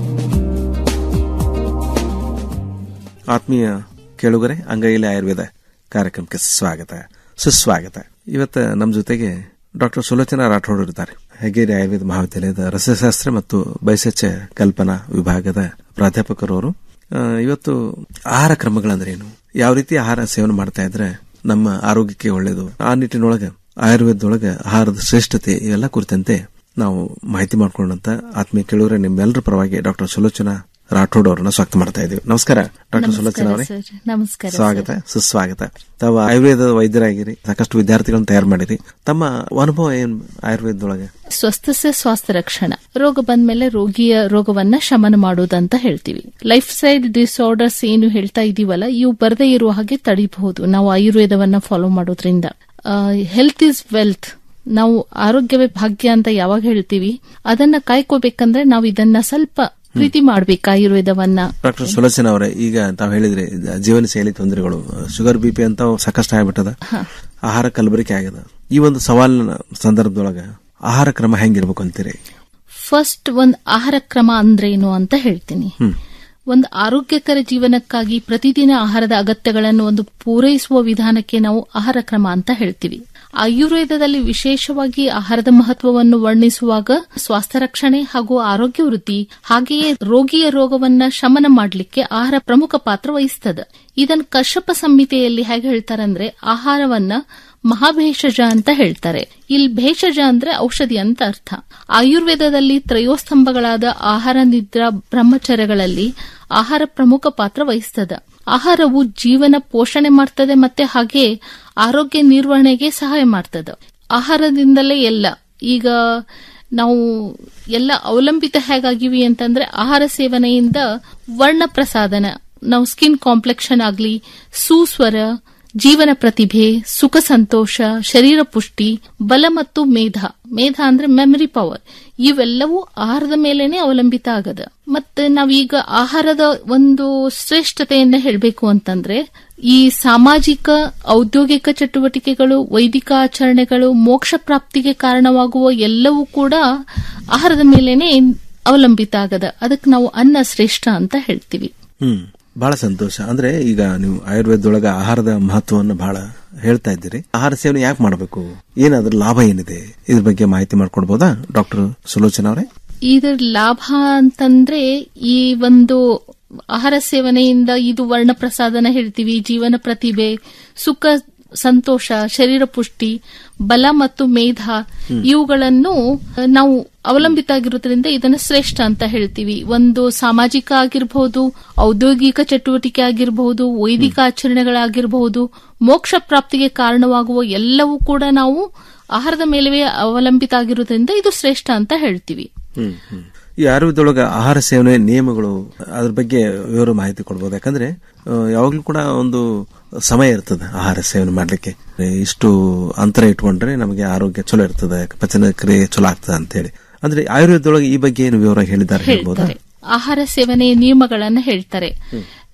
ಆತ್ಮೀಯ ಕೇಳುಗರೆ ಅಂಗೈಲಿ ಆಯುರ್ವೇದ ಕಾರ್ಯಕ್ರಮಕ್ಕೆ ಸ್ವಾಗತ ಸುಸ್ವಾಗತ ಇವತ್ತು ನಮ್ಮ ಜೊತೆಗೆ ಡಾಕ್ಟರ್ ಸುಲೋಚನಾ ರಾಠೋಡ್ ಇರ್ತಾರೆ ಹೆಗೇರಿ ಆಯುರ್ವೇದ ಮಹಾವಿದ್ಯಾಲಯದ ರಸಶಾಸ್ತ್ರ ಮತ್ತು ಬೈಸಚ್ಚ ಕಲ್ಪನಾ ವಿಭಾಗದ ಪ್ರಾಧ್ಯಾಪಕರವರು ಆ, ಇವತ್ತು ಆಹಾರ ಕ್ರಮಗಳಂದ್ರೇನು ಯಾವ ರೀತಿ ಆಹಾರ ಸೇವನೆ ಮಾಡ್ತಾ ಇದ್ರೆ ನಮ್ಮ ಆರೋಗ್ಯಕ್ಕೆ ಒಳ್ಳೆಯದು ಆ ನಿಟ್ಟಿನೊಳಗೆ ಆಯುರ್ವೇದದೊಳಗೆ ಆಹಾರದ ಶ್ರೇಷ್ಠತೆ ಇವೆಲ್ಲ ಕುರಿತಂತೆ ನಾವು ಮಾಹಿತಿ ಮಾಡ್ಕೊಂಡಂತ ಆತ್ಮೀಯ ಕೇಳುವರೆ ನಿಮ್ಮೆಲ್ಲರ ಪರವಾಗಿ ಡಾಕ್ಟರ್ ಸುಲೋಚನಾ ರಾಠೋಡ್ ಅವರನ್ನ ಸ್ವಾಗತ ಮಾಡ್ತಾ ಇದ್ದೀವಿ ನಮಸ್ಕಾರ ಡಾಕ್ಟರ್ ಸುಲೋಚನಾ ಅವರೇ ನಮಸ್ಕಾರ ಸ್ವಾಗತ ಸುಸ್ವಾಗತ ತಾವು ಆಯುರ್ವೇದದ ವೈದ್ಯರಾಗಿರಿ ಸಾಕಷ್ಟು ವಿದ್ಯಾರ್ಥಿಗಳನ್ನ ತಯಾರು ಮಾಡಿರಿ ತಮ್ಮ ಅನುಭವ ಏನ್ ಆಯುರ್ವೇದದೊಳಗೆ ಸ್ವಸ್ಥಸ್ಯ ಸ್ವಾಸ್ಥ್ಯ ರಕ್ಷಣ ರೋಗ ಬಂದ್ಮೇಲೆ ರೋಗಿಯ ರೋಗವನ್ನ ಶಮನ ಮಾಡುವುದಂತ ಹೇಳ್ತೀವಿ ಲೈಫ್ ಸ್ಟೈಲ್ ಡಿಸಾರ್ಡರ್ಸ್ ಏನು ಹೇಳ್ತಾ ಇದೀವಲ್ಲ ಇವು ಬರದೇ ಇರುವ ಹಾಗೆ ತಡಿಬಹುದು ನಾವು ಆಯುರ್ವೇದವನ್ನ ಫಾಲೋ ಮಾಡೋದ್ರಿಂದ ಹೆಲ್ತ್ ಇಸ್ ವೆಲ್ತ್ ನಾವು ಆರೋಗ್ಯವೇ ಭಾಗ್ಯ ಅಂತ ಯಾವಾಗ ಹೇಳ್ತೀವಿ ಅದನ್ನ ಕಾಯ್ಕೋಬೇಕಂದ್ರೆ ನಾವು ಇದನ್ನ ಸ್ವಲ್ಪ ಪ್ರೀತಿ ಮಾಡ್ಬೇಕು ಆಯುರ್ವೇದವನ್ನ ಡಾಕ್ಟರ್ ಸುಲೋಚನಾ ಅವರೇ ಈಗ ತಾವು ಹೇಳಿದ್ರಿ ಜೀವನ ಶೈಲಿ ತೊಂದರೆಗಳು ಶುಗರ್ ಬಿ ಪಿ ಅಂತ ಸಾಕಷ್ಟು ಆಗ್ಬಿಟ್ಟದ ಆಹಾರ ಕಲಬರಿಕೆ ಆಗ್ಯದ ಈ ಒಂದು ಸವಾಲಿನ ಸಂದರ್ಭದೊಳಗ ಆಹಾರ ಕ್ರಮ ಹೆಂಗಿರ್ಬೇಕು ಅಂತೀರಿ ಫಸ್ಟ್ ಒಂದ್ ಆಹಾರ ಕ್ರಮ ಅಂದ್ರೇನು ಅಂತ ಹೇಳ್ತೀನಿ ಒಂದು ಆರೋಗ್ಯಕರ ಜೀವನಕ್ಕಾಗಿ ಪ್ರತಿದಿನ ಆಹಾರದ ಅಗತ್ಯಗಳನ್ನು ಒಂದು ಪೂರೈಸುವ ವಿಧಾನಕ್ಕೆ ನಾವು ಆಹಾರ ಕ್ರಮ ಅಂತ ಹೇಳ್ತೀವಿ ಆಯುರ್ವೇದದಲ್ಲಿ ವಿಶೇಷವಾಗಿ ಆಹಾರದ ಮಹತ್ವವನ್ನು ವರ್ಣಿಸುವಾಗ ಸ್ವಾಸ್ಥ್ಯ ರಕ್ಷಣೆ ಹಾಗೂ ಆರೋಗ್ಯ ವೃದ್ಧಿ ಹಾಗೆಯೇ ರೋಗಿಯ ರೋಗವನ್ನ ಶಮನ ಮಾಡಲಿಕ್ಕೆ ಆಹಾರ ಪ್ರಮುಖ ಪಾತ್ರ ವಹಿಸ್ತದೆ ಇದನ್ನು ಕಶ್ಯಪ ಸಂಹಿತೆಯಲ್ಲಿ ಹೇಗೆ ಹೇಳ್ತಾರಂದ್ರೆ ಆಹಾರವನ್ನ ಮಹಾಭೇಷಜ ಅಂತ ಹೇಳ್ತಾರೆ ಇಲ್ಲಿ ಭೇಷಜ ಅಂದ್ರೆ ಔಷಧಿ ಅಂತ ಅರ್ಥ ಆಯುರ್ವೇದದಲ್ಲಿ ತ್ರಯೋಸ್ತಂಭಗಳಾದ ಆಹಾರ ನಿದ್ರಾ ಬ್ರಹ್ಮಚರ್ಯಗಳಲ್ಲಿ ಆಹಾರ ಪ್ರಮುಖ ಪಾತ್ರ ವಹಿಸ್ತದ ಆಹಾರವು ಜೀವನ ಪೋಷಣೆ ಮಾಡ್ತದೆ ಮತ್ತೆ ಹಾಗೆ ಆರೋಗ್ಯ ನಿರ್ವಹಣೆಗೆ ಸಹಾಯ ಮಾಡ್ತದ ಆಹಾರದಿಂದಲೇ ಎಲ್ಲ ಈಗ ನಾವು ಎಲ್ಲ ಅವಲಂಬಿತ ಹೇಗಾಗಿವಿ ಅಂತಂದ್ರೆ ಆಹಾರ ಸೇವನೆಯಿಂದ ವರ್ಣ ಪ್ರಸಾದನ ನಾವು ಸ್ಕಿನ್ ಕಾಂಪ್ಲೆಕ್ಷನ್ ಆಗ್ಲಿ ಸುಸ್ವರ ಜೀವನ ಪ್ರತಿಭೆ ಸುಖ ಸಂತೋಷ ಶರೀರ ಪುಷ್ಟಿ ಬಲ ಮತ್ತು ಮೇಧ ಮೇಧ ಅಂದ್ರೆ ಮೆಮರಿ ಪವರ್ ಇವೆಲ್ಲವೂ ಆಹಾರದ ಮೇಲೇನೆ ಅವಲಂಬಿತ ಆಗದ ಮತ್ತೆ ನಾವೀಗ ಆಹಾರದ ಒಂದು ಶ್ರೇಷ್ಠತೆಯನ್ನ ಹೇಳಬೇಕು ಅಂತಂದ್ರೆ ಈ ಸಾಮಾಜಿಕ ಔದ್ಯೋಗಿಕ ಚಟುವಟಿಕೆಗಳು ವೈದಿಕ ಆಚರಣೆಗಳು ಮೋಕ್ಷ ಪ್ರಾಪ್ತಿಗೆ ಕಾರಣವಾಗುವ ಎಲ್ಲವೂ ಕೂಡ ಆಹಾರದ ಮೇಲೇನೆ ಅವಲಂಬಿತ ಆಗದ ಅದಕ್ಕೆ ನಾವು ಅನ್ನ ಶ್ರೇಷ್ಠ ಅಂತ ಹೇಳ್ತೀವಿ ಹ್ಮ್ ಬಹಳ ಸಂತೋಷ ಅಂದ್ರೆ ಈಗ ನೀವು ಆಯುರ್ವೇದದೊಳಗ ಆಹಾರದ ಮಹತ್ವವನ್ನು ಬಹಳ ಹೇಳ್ತಾ ಇದ್ದೀರಿ ಆಹಾರ ಸೇವನೆ ಯಾಕೆ ಮಾಡಬೇಕು ಏನಾದ್ರ ಲಾಭ ಏನಿದೆ ಇದ್ರ ಬಗ್ಗೆ ಮಾಹಿತಿ ಮಾಡ್ಕೊಡ್ಬೋದಾ ಡಾಕ್ಟರ್ ಸುಲೋಚನಾ ಅವರೇ ಇದರ ಲಾಭ ಅಂತಂದ್ರೆ ಈ ಒಂದು ಆಹಾರ ಸೇವನೆಯಿಂದ ಇದು ವರ್ಣ ಪ್ರಸಾದನ ಹೇಳ್ತೀವಿ ಜೀವನ ಪ್ರತಿಭೆ ಸುಖ ಸಂತೋಷ ಶರೀರ ಪುಷ್ಟಿ ಬಲ ಮತ್ತು ಮೇಧ ಇವುಗಳನ್ನು ನಾವು ಅವಲಂಬಿತ ಆಗಿರೋದ್ರಿಂದ ಇದನ್ನು ಶ್ರೇಷ್ಠ ಅಂತ ಹೇಳ್ತೀವಿ ಒಂದು ಸಾಮಾಜಿಕ ಆಗಿರಬಹುದು ಔದ್ಯೋಗಿಕ ಚಟುವಟಿಕೆ ಆಗಿರಬಹುದು ವೈದಿಕ ಆಚರಣೆಗಳಾಗಿರಬಹುದು ಮೋಕ್ಷ ಪ್ರಾಪ್ತಿಗೆ ಕಾರಣವಾಗುವ ಎಲ್ಲವೂ ಕೂಡ ನಾವು ಆಹಾರದ ಮೇಲವೇ ಅವಲಂಬಿತ ಆಗಿರೋದ್ರಿಂದ ಇದು ಶ್ರೇಷ್ಠ ಅಂತ ಹೇಳ್ತೀವಿ ಹ್ಮ್ ಹ್ಮ್. ಈ ಆಯುರ್ವೇದದೊಳಗ ಆಹಾರ ಸೇವನೆ ನಿಯಮಗಳು ಅದ್ರ ಬಗ್ಗೆ ವಿವರ ಮಾಹಿತಿ ಕೊಡ್ಬೋದು ಯಾಕಂದ್ರೆ ಆ, ಯಾವಾಗ್ಲೂ ಕೂಡ ಒಂದು ಸಮಯ ಇರ್ತದೆ ಆಹಾರ ಸೇವನೆ ಮಾಡ್ಲಿಕ್ಕೆ ಇಷ್ಟು ಅಂತರ ಇಟ್ಕೊಂಡ್ರೆ ನಮಗೆ ಆರೋಗ್ಯ ಚಲೋ ಇರ್ತದೆ ಪಚನ ಕ್ರಿಯೆ ಚಲೋ ಆಗ್ತದೆ ಅಂತ ಹೇಳಿ ಅಂದ್ರೆ ಆಯುರ್ವೇದದೊಳಗೆ ಈ ಬಗ್ಗೆ ಏನು ವಿವರ ಹೇಳಿದ್ದಾರೆ ಹೇಳ್ಬೋದಾ ಹೇಳ್ತಾರೆ ಆಹಾರ ಸೇವನೆ ನಿಯಮಗಳನ್ನ ಹೇಳ್ತಾರೆ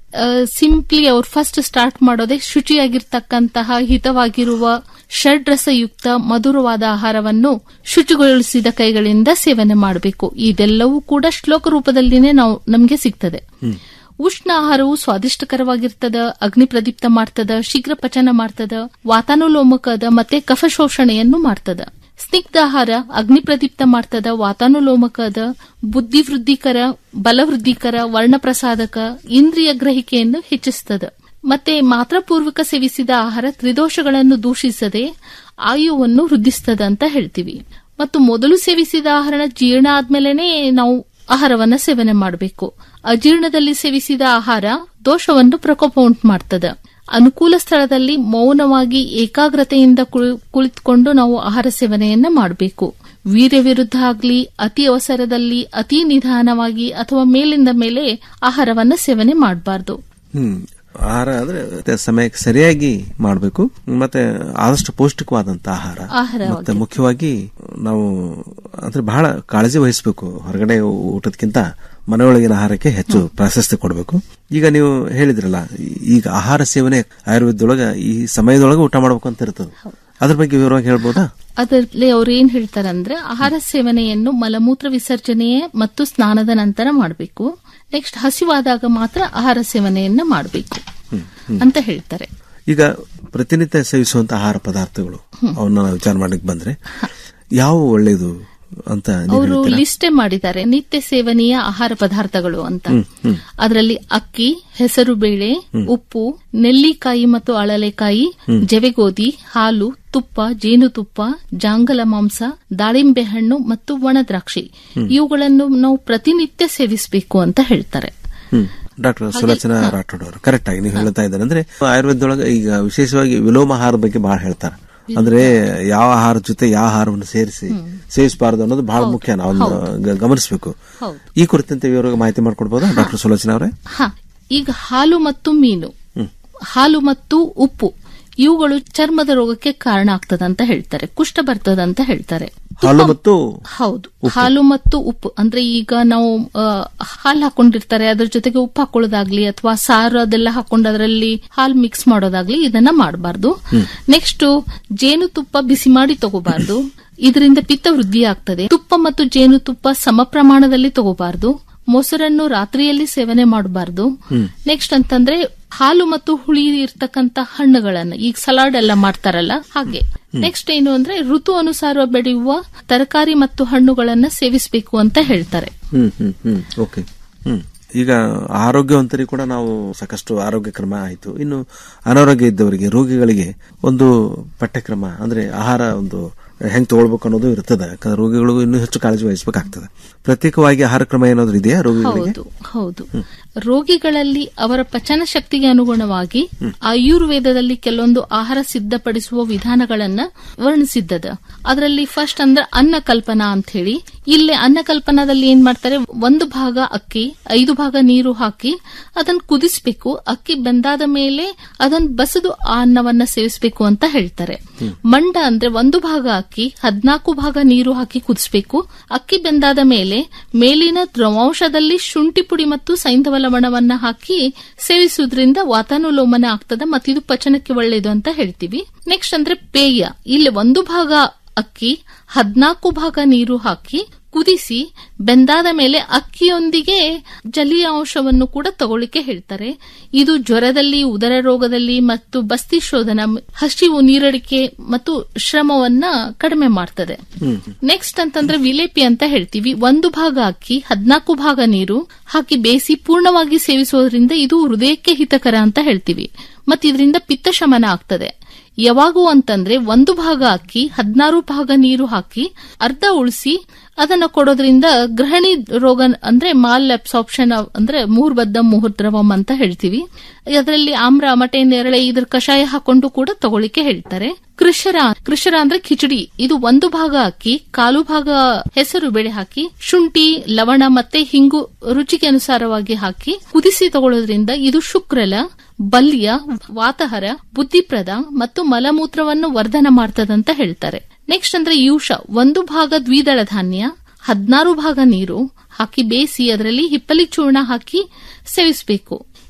ಸಿಂಪ್ಲಿ ಅವ್ರು ಫಸ್ಟ್ ಸ್ಟಾರ್ಟ್ ಮಾಡೋದೇ ಶುಚಿಯಾಗಿರ್ತಕ್ಕಂತಹ ಹಿತವಾಗಿರುವ ಷಡ್ರಸಯುಕ್ತ ಮಧುರವಾದ ಆಹಾರವನ್ನು ಶುಚಿಗೊಳಿಸಿದ ಕೈಗಳಿಂದ ಸೇವನೆ ಮಾಡಬೇಕು ಇದೆಲ್ಲವೂ ಕೂಡ ಶ್ಲೋಕ ರೂಪದಲ್ಲಿನೇ ನಾವು ನಮಗೆ ಸಿಗ್ತದೆ ಉಷ್ಣ ಆಹಾರವು ಸ್ವಾದಿಷ್ಟಕರವಾಗಿರ್ತದ ಅಗ್ನಿ ಪ್ರದೀಪ್ತ ಮಾಡ್ತದ ಶೀಘ್ರ ಪಚನ ಮಾಡ್ತದ ವಾತಾನುಲೋಮಕದ ಮತ್ತೆ ಕಫ ಶೋಷಣೆಯನ್ನು ಮಾಡ್ತದ ಸ್ನಿಗ್ಧ ಆಹಾರ ಅಗ್ನಿ ಪ್ರದೀಪ್ತ ಮಾಡ್ತದ ವಾತಾನುಲೋಮಕದ ಬುದ್ಧಿವೃದ್ಧಿಕರ ಬಲವೃದ್ಧಿಕರ ವರ್ಣಪ್ರಸಾದಕ ಇಂದ್ರಿಯ ಗ್ರಹಿಕೆಯನ್ನು ಹೆಚ್ಚಿಸ್ತದ ಮತ್ತೆ ಮಾತ್ರಪೂರ್ವಕ ಸೇವಿಸಿದ ಆಹಾರ ತ್ರಿದೋಷಗಳನ್ನು ದೂಷಿಸದೆ ಆಯುವನ್ನು ವೃದ್ಧಿಸ್ತದ ಅಂತ ಹೇಳ್ತೀವಿ ಮತ್ತು ಮೊದಲು ಸೇವಿಸಿದ ಆಹಾರ ಜೀರ್ಣ ಆದ್ಮೇಲೆನೆ ನಾವು ಆಹಾರವನ್ನ ಸೇವನೆ ಮಾಡಬೇಕು ಅಜೀರ್ಣದಲ್ಲಿ ಸೇವಿಸಿದ ಆಹಾರ ದೋಷವನ್ನು ಪ್ರಕೋಪ ಉಂಟು ಮಾಡ್ತದ ಅನುಕೂಲ ಸ್ಥಳದಲ್ಲಿ ಮೌನವಾಗಿ ಏಕಾಗ್ರತೆಯಿಂದ ಕುಳಿ- ಕುಳಿತುಕೊಂಡು ನಾವು ಆಹಾರ ಸೇವನೆಯನ್ನ ಮಾಡಬೇಕು ವೀರ್ಯ ವಿರುದ್ಧ ಆಗ್ಲಿ ಅತಿ ಅವಸರದಲ್ಲಿ ಅತಿ ನಿಧಾನವಾಗಿ ಅಥವಾ ಮೇಲಿಂದ ಮೇಲೆ ಆಹಾರವನ್ನ ಸೇವನೆ ಮಾಡಬಾರದು ಹ್ಮ್ ಆಹಾರ ಅಂದ್ರೆ ಮತ್ತೆ ಸಮಯಕ್ಕೆ ಸರಿಯಾಗಿ ಮಾಡಬೇಕು ಮತ್ತೆ ಆದಷ್ಟು ಪೌಷ್ಟಿಕವಾದಂತ ಆಹಾರ ಆಹಾರವಾಗಿ. ಮತ್ತೆ ಮುಖ್ಯವಾಗಿ ನಾವು ಅಂದ್ರೆ ಬಹಳ ಕಾಳಜಿ ವಹಿಸಬೇಕು ಹೊರಗಡೆ ಊಟದಕ್ಕಿಂತ ಮನೆಯೊಳಗಿನ ಆಹಾರಕ್ಕೆ ಹೆಚ್ಚು ಪ್ರಾಶಸ್ತ್ಯ ಕೊಡಬೇಕು ಈಗ ನೀವು ಹೇಳಿದ್ರಲ್ಲ ಈಗ ಆಹಾರ ಸೇವನೆ ಆಯುರ್ವೇದದೊಳಗ ಈ ಸಮಯದೊಳಗೆ ಊಟ ಮಾಡ್ಬೇಕು ಅಂತ ಇರ್ತದೆ ಅದ್ರ ಬಗ್ಗೆ ವಿವರವಾಗಿ ಹೇಳ್ಬೋದಾ ಅದರಲ್ಲಿ ಅವ್ರು ಏನ್ ಹೇಳ್ತಾರಂದ್ರೆ ಆಹಾರ ಸೇವನೆಯನ್ನು ಮಲಮೂತ್ರ ವಿಸರ್ಜನೆಯೇ ಮತ್ತು ಸ್ನಾನದ ನಂತರ ಮಾಡಬೇಕು ನೆಕ್ಸ್ಟ್ ಹಸಿವಾದಾಗ ಮಾತ್ರ ಆಹಾರ ಸೇವನೆಯನ್ನ ಮಾಡಬೇಕು ಅಂತ ಹೇಳ್ತಾರೆ ಈಗ ಪ್ರತಿನಿತ್ಯ ಸೇವಿಸುವಂತ ಆಹಾರ ಪದಾರ್ಥಗಳು ಅವನ್ನ ನಾವು ವಿಚಾರ ಮಾಡಕ್ ಬಂದ್ರೆ ಯಾವ ಒಳ್ಳೇದು ಅಂತ ನೀವು ಅವರು ಹೇಳ್ತೀರಾ? ಲಿಸ್ಟೇ ಮಾಡಿದ್ದಾರೆ ನಿತ್ಯ ಸೇವನೀಯ ಆಹಾರ ಪದಾರ್ಥಗಳು ಅಂತ ಹ್ಮ್, ಹ್ಮ್. ಅದರಲ್ಲಿ ಅಕ್ಕಿ ಹೆಸರು ಬೇಳೆ ಉಪ್ಪು ನೆಲ್ಲಿಕಾಯಿ ಮತ್ತು ಅಳಲೆಕಾಯಿ ಹ್ಮ್. ಜವೆಗೋಧಿ ಹಾಲು ತುಪ್ಪ ಜೇನುತುಪ್ಪ ಜಾಂಗಲ ಮಾಂಸ ದಾಳಿಂಬೆ ಹಣ್ಣು ಮತ್ತು ಒಣ ದ್ರಾಕ್ಷಿ ಹ್ಮ್. ಇವುಗಳನ್ನು ನಾವು ಪ್ರತಿನಿತ್ಯ ಸೇವಿಸಬೇಕು ಅಂತ ಹೇಳ್ತಾರೆ ಹ್ಮ್ ಡಾಕ್ಟರ್ ಸುಲೋಚನಾ ರಾಠೋಡ್ ಅವರು ಕರೆಕ್ಟ್ ಆಗಿ ನೀವು ಹೇಳ್ತಾ ಇದ್ದಾರೆ ಅಂದ್ರೆ ಆಯುರ್ವೇದದೊಳಗೆ ಈಗ ವಿಶೇಷವಾಗಿ ವಿಲೋಮ ಆಹಾರದ ಬಗ್ಗೆ ಬಹಳ ಹೇಳ್ತಾರೆ ಅಂದ್ರೆ ಯಾವ ಆಹಾರ ಜೊತೆ ಯಾವ ಆಹಾರವನ್ನು ಸೇರಿಸಿ ಸೇವಿಸಬಾರದು ಅನ್ನೋದು ಬಹಳ ಮುಖ್ಯ ನಾವು ಅದನ್ನ ಗ- ಗಮನಿಸಬೇಕು ಹೌದು. ಈ ಕುರಿತಂತೆ ವಿವರವಾಗಿ ಮಾಹಿತಿ ಮಾಡ್ಕೊಡ್ಬೋದಾ ಡಾಕ್ಟರ್ ಸುಲೋಚನಾ ಅವರೇ ಹ ಈಗ ಹಾಲು ಮತ್ತು ಮೀನು ಹ್ಮ್. ಹಾಲು ಮತ್ತು ಉಪ್ಪು ಇವುಗಳು ಚರ್ಮದ ರೋಗಕ್ಕೆ ಕಾರಣ ಆಗ್ತದಂತ ಹೇಳ್ತಾರೆ ಕುಷ್ಠ ಬರ್ತದಂತ ಹೇಳ್ತಾರೆ ಹಾಲು ಮತ್ತು ಹೌದು ಹಾಲು ಮತ್ತು ಉಪ್ಪು ಅಂದ್ರೆ ಈಗ ನಾವು ಆ, ಹಾಲು ಹಾಕೊಂಡಿರ್ತಾರೆ ಅದ್ರ ಜೊತೆಗೆ ಉಪ್ಪು ಹಾಕೊಳ್ಳೋದಾಗ್ಲಿ ಅಥವಾ ಸಾರು ಅದೆಲ್ಲ ಹಾಕೊಂಡು ಅದರಲ್ಲಿ ಹಾಲು ಮಿಕ್ಸ್ ಮಾಡೋದಾಗ್ಲಿ ಇದನ್ನ ಮಾಡಬಾರ್ದು ನೆಕ್ಸ್ಟ್ ಜೇನುತುಪ್ಪ ಬಿಸಿ ಮಾಡಿ ತಗೋಬಾರ್ದು ಇದರಿಂದ ಪಿತ್ತ ವೃದ್ಧಿ ಆಗ್ತದೆ ತುಪ್ಪ ಮತ್ತು ಜೇನುತುಪ್ಪ ಸಮ ಪ್ರಮಾಣದಲ್ಲಿ ತಗೋಬಾರ್ದು ಮೊಸರನ್ನು ರಾತ್ರಿಯಲ್ಲಿ ಸೇವನೆ ಮಾಡಬಾರ್ದು ನೆಕ್ಸ್ಟ್ ಅಂತಂದ್ರೆ ಹಾಲು ಮತ್ತು ಹುಳಿ ಇರ್ತಕ್ಕಂತ ಹಣ್ಣುಗಳನ್ನ ಈಗ ಸಲಾಡ್ ಎಲ್ಲ ಮಾಡ್ತಾರಲ್ಲ ಹಾಗೆ ನೆಕ್ಸ್ಟ್ ಏನು ಅಂದ್ರೆ ಋತು ಅನುಸಾರ ಬೆಳೆಯುವ ತರಕಾರಿ ಮತ್ತು ಹಣ್ಣುಗಳನ್ನ ಸೇವಿಸಬೇಕು ಅಂತ ಹೇಳ್ತಾರೆ ಹ್ಮ್ ಹ್ಮ್ ಹ್ಮ್ ಓಕೆ ಹ್ಮ್ ಈಗ ಆರೋಗ್ಯವಂತರಿಗೆ ಕೂಡ ನಾವು ಸಾಕಷ್ಟು ಆರೋಗ್ಯ ಕ್ರಮ ಆಯಿತು ಇನ್ನು ಅನಾರೋಗ್ಯ ಇದ್ದವರಿಗೆ ರೋಗಿಗಳಿಗೆ ಒಂದು ಪಠ್ಯಕ್ರಮ ಅಂದ್ರೆ ಆಹಾರ ಒಂದು ಹೆಂಗ್ ತಗೊಳ್ಬೇಕು ಅನ್ನೋದು ಇರ್ತದೆ ಯಾಕಂದ್ರೆ ರೋಗಿಗಳಿಗೂ ಇನ್ನೂ ಹೆಚ್ಚು ಕಾಳಜಿ ವಹಿಸಬೇಕಾಗ್ತದೆ ಪ್ರತ್ಯೇಕವಾಗಿ ಆಹಾರ ಕ್ರಮ ಏನಾದ್ರು ಇದೆಯಾ ರೋಗಿಗಳಿಗೆ ಹೌದು ಹೌದು ರೋಗಿಗಳಲ್ಲಿ ಅವರ ಪಚನ ಶಕ್ತಿಗೆ ಅನುಗುಣವಾಗಿ ಆಯುರ್ವೇದದಲ್ಲಿ ಕೆಲವೊಂದು ಆಹಾರ ಸಿದ್ಧಪಡಿಸುವ ವಿಧಾನಗಳನ್ನ ವರ್ಣಿಸಿದ್ದದ ಅದರಲ್ಲಿ ಫಸ್ಟ್ ಅಂದ್ರೆ ಅನ್ನ ಕಲ್ಪನಾ ಅಂತ ಹೇಳಿ ಇಲ್ಲಿ ಅನ್ನ ಕಲ್ಪನಾದಲ್ಲಿ ಏನ್ ಮಾಡ್ತಾರೆ ಒಂದು ಭಾಗ ಅಕ್ಕಿ ಐದು ಭಾಗ ನೀರು ಹಾಕಿ ಅದನ್ನ ಕುದಿಸ್ಬೇಕು ಅಕ್ಕಿ ಬೆಂದಾದ ಮೇಲೆ ಅದನ್ನ ಬಸದು ಆ ಅನ್ನವನ್ನ ಸೇವಿಸಬೇಕು ಅಂತ ಹೇಳ್ತಾರೆ ಮಂಡ ಅಂದ್ರೆ ಒಂದು ಭಾಗ ಅಕ್ಕಿ ಹದ್ನಾಲ್ಕು ಭಾಗ ನೀರು ಹಾಕಿ ಕುದಿಸ್ಬೇಕು ಅಕ್ಕಿ ಬೆಂದಾದ ಮೇಲೆ ಮೇಲಿನ ದ್ರವಾಂಶದಲ್ಲಿ ಶುಂಠಿ ಪುಡಿ ಮತ್ತು ಸೈಂಧವ ಲವಣವನ್ನ ಹಾಕಿ ಸೇವಿಸುವುದರಿಂದ ವಾತಾನುಲೋಮನ ಆಗ್ತದ ಮತ್ತಿದು ಪಚನಕ್ಕೆ ಒಳ್ಳೆಯದು ಅಂತ ಹೇಳ್ತೀವಿ ನೆಕ್ಸ್ಟ್ ಅಂದ್ರೆ ಪೇಯ ಇಲ್ಲಿ ಒಂದು ಭಾಗ ಅಕ್ಕಿ ಹದ್ನಾಲ್ಕು ಭಾಗ ನೀರು ಹಾಕಿ ಕುದಿಸಿ ಬೆಂದಾದ ಮೇಲೆ ಅಕ್ಕಿಯೊಂದಿಗೆ ಜಲೀಯ ಅಂಶವನ್ನು ಕೂಡ ತಗೊಳ್ಳಿಕ್ಕೆ ಹೇಳ್ತಾರೆ ಇದು ಜ್ವರದಲ್ಲಿ ಉದರ ರೋಗದಲ್ಲಿ ಮತ್ತು ಬಸ್ತಿ ಶೋಧನ ಹಸಿವು ನೀರಡಿಕೆ ಮತ್ತು ಶ್ರಮವನ್ನ ಕಡಿಮೆ ಮಾಡ್ತದೆ ನೆಕ್ಸ್ಟ್ ಅಂತಂದ್ರೆ ವಿಲೇಪಿ ಅಂತ ಹೇಳ್ತೀವಿ ಒಂದು ಭಾಗ ಅಕ್ಕಿ ಹದ್ನಾಲ್ಕು ಭಾಗ ನೀರು ಹಾಕಿ ಬೇಯಿಸಿ ಪೂರ್ಣವಾಗಿ ಸೇವಿಸೋದ್ರಿಂದ ಇದು ಹೃದಯಕ್ಕೆ ಹಿತಕರ ಅಂತ ಹೇಳ್ತೀವಿ ಮತ್ತು ಇದರಿಂದ ಪಿತ್ತ ಶಮನ ಆಗ್ತದೆ ಯಾವಾಗೂ ಅಂತಂದ್ರೆ ಒಂದು ಭಾಗ ಅಕ್ಕಿ ಹದಿನಾರು ಭಾಗ ನೀರು ಹಾಕಿ ಅರ್ಧ ಉಳಿಸಿ ಅದನ್ನ ಕೊಡೋದ್ರಿಂದ ಗ್ರಹಣಿ ರೋಗ ಅಂದ್ರೆ ಮಾಲ್ ಅಬ್ಸಾರ್ಪ್ಷನ್ ಅಂದ್ರೆ ಮೂರ್ಬದ್ದ ಮುಹುರ್ದ್ರವಂ ಅಂತ ಹೇಳ್ತೀವಿ ಅದರಲ್ಲಿ ಆಮ್ರ ಮಟೆ ನೇರಳೆ ಇದ್ರ ಕಷಾಯ ಹಾಕೊಂಡು ಕೂಡ ತಗೊಳ್ಳಿಕ್ಕೆ ಹೇಳ್ತಾರೆ ಕೃಷರ ಕೃಷರ ಅಂದ್ರೆ ಖಿಚಡಿ ಇದು ಒಂದು ಭಾಗ ಅಕ್ಕಿ ಕಾಲು ಭಾಗ ಹೆಸರು ಬೇಳೆ ಹಾಕಿ ಶುಂಠಿ ಲವಣ ಮತ್ತೆ ಹಿಂಗು ರುಚಿಗೆ ಅನುಸಾರವಾಗಿ ಹಾಕಿ ಕುದಿಸಿ ತಗೊಳ್ಳೋದ್ರಿಂದ ಇದು ಶುಕ್ರಲ ಬಲ್ಯ ವಾತಹರ ಬುದ್ಧಿಪ್ರದ ಮತ್ತು ಮಲಮೂತ್ರವನ್ನು ವರ್ಧನ ಮಾಡ್ತದಂತ ಹೇಳ್ತಾರೆ ನೆಕ್ಸ್ಟ್ ಅಂದ್ರೆ ಯೂಷ ಒಂದು ಭಾಗ ದ್ವಿದಳ ಧಾನ್ಯ ಹದಿನಾರು ಭಾಗ ನೀರು ಹಾಕಿ ಬೇಯಿಸಿ ಅದರಲ್ಲಿ ಹಿಪ್ಪಲಿ ಚೂರ್ಣ ಹಾಕಿ ಸೇವಿಸಬೇಕು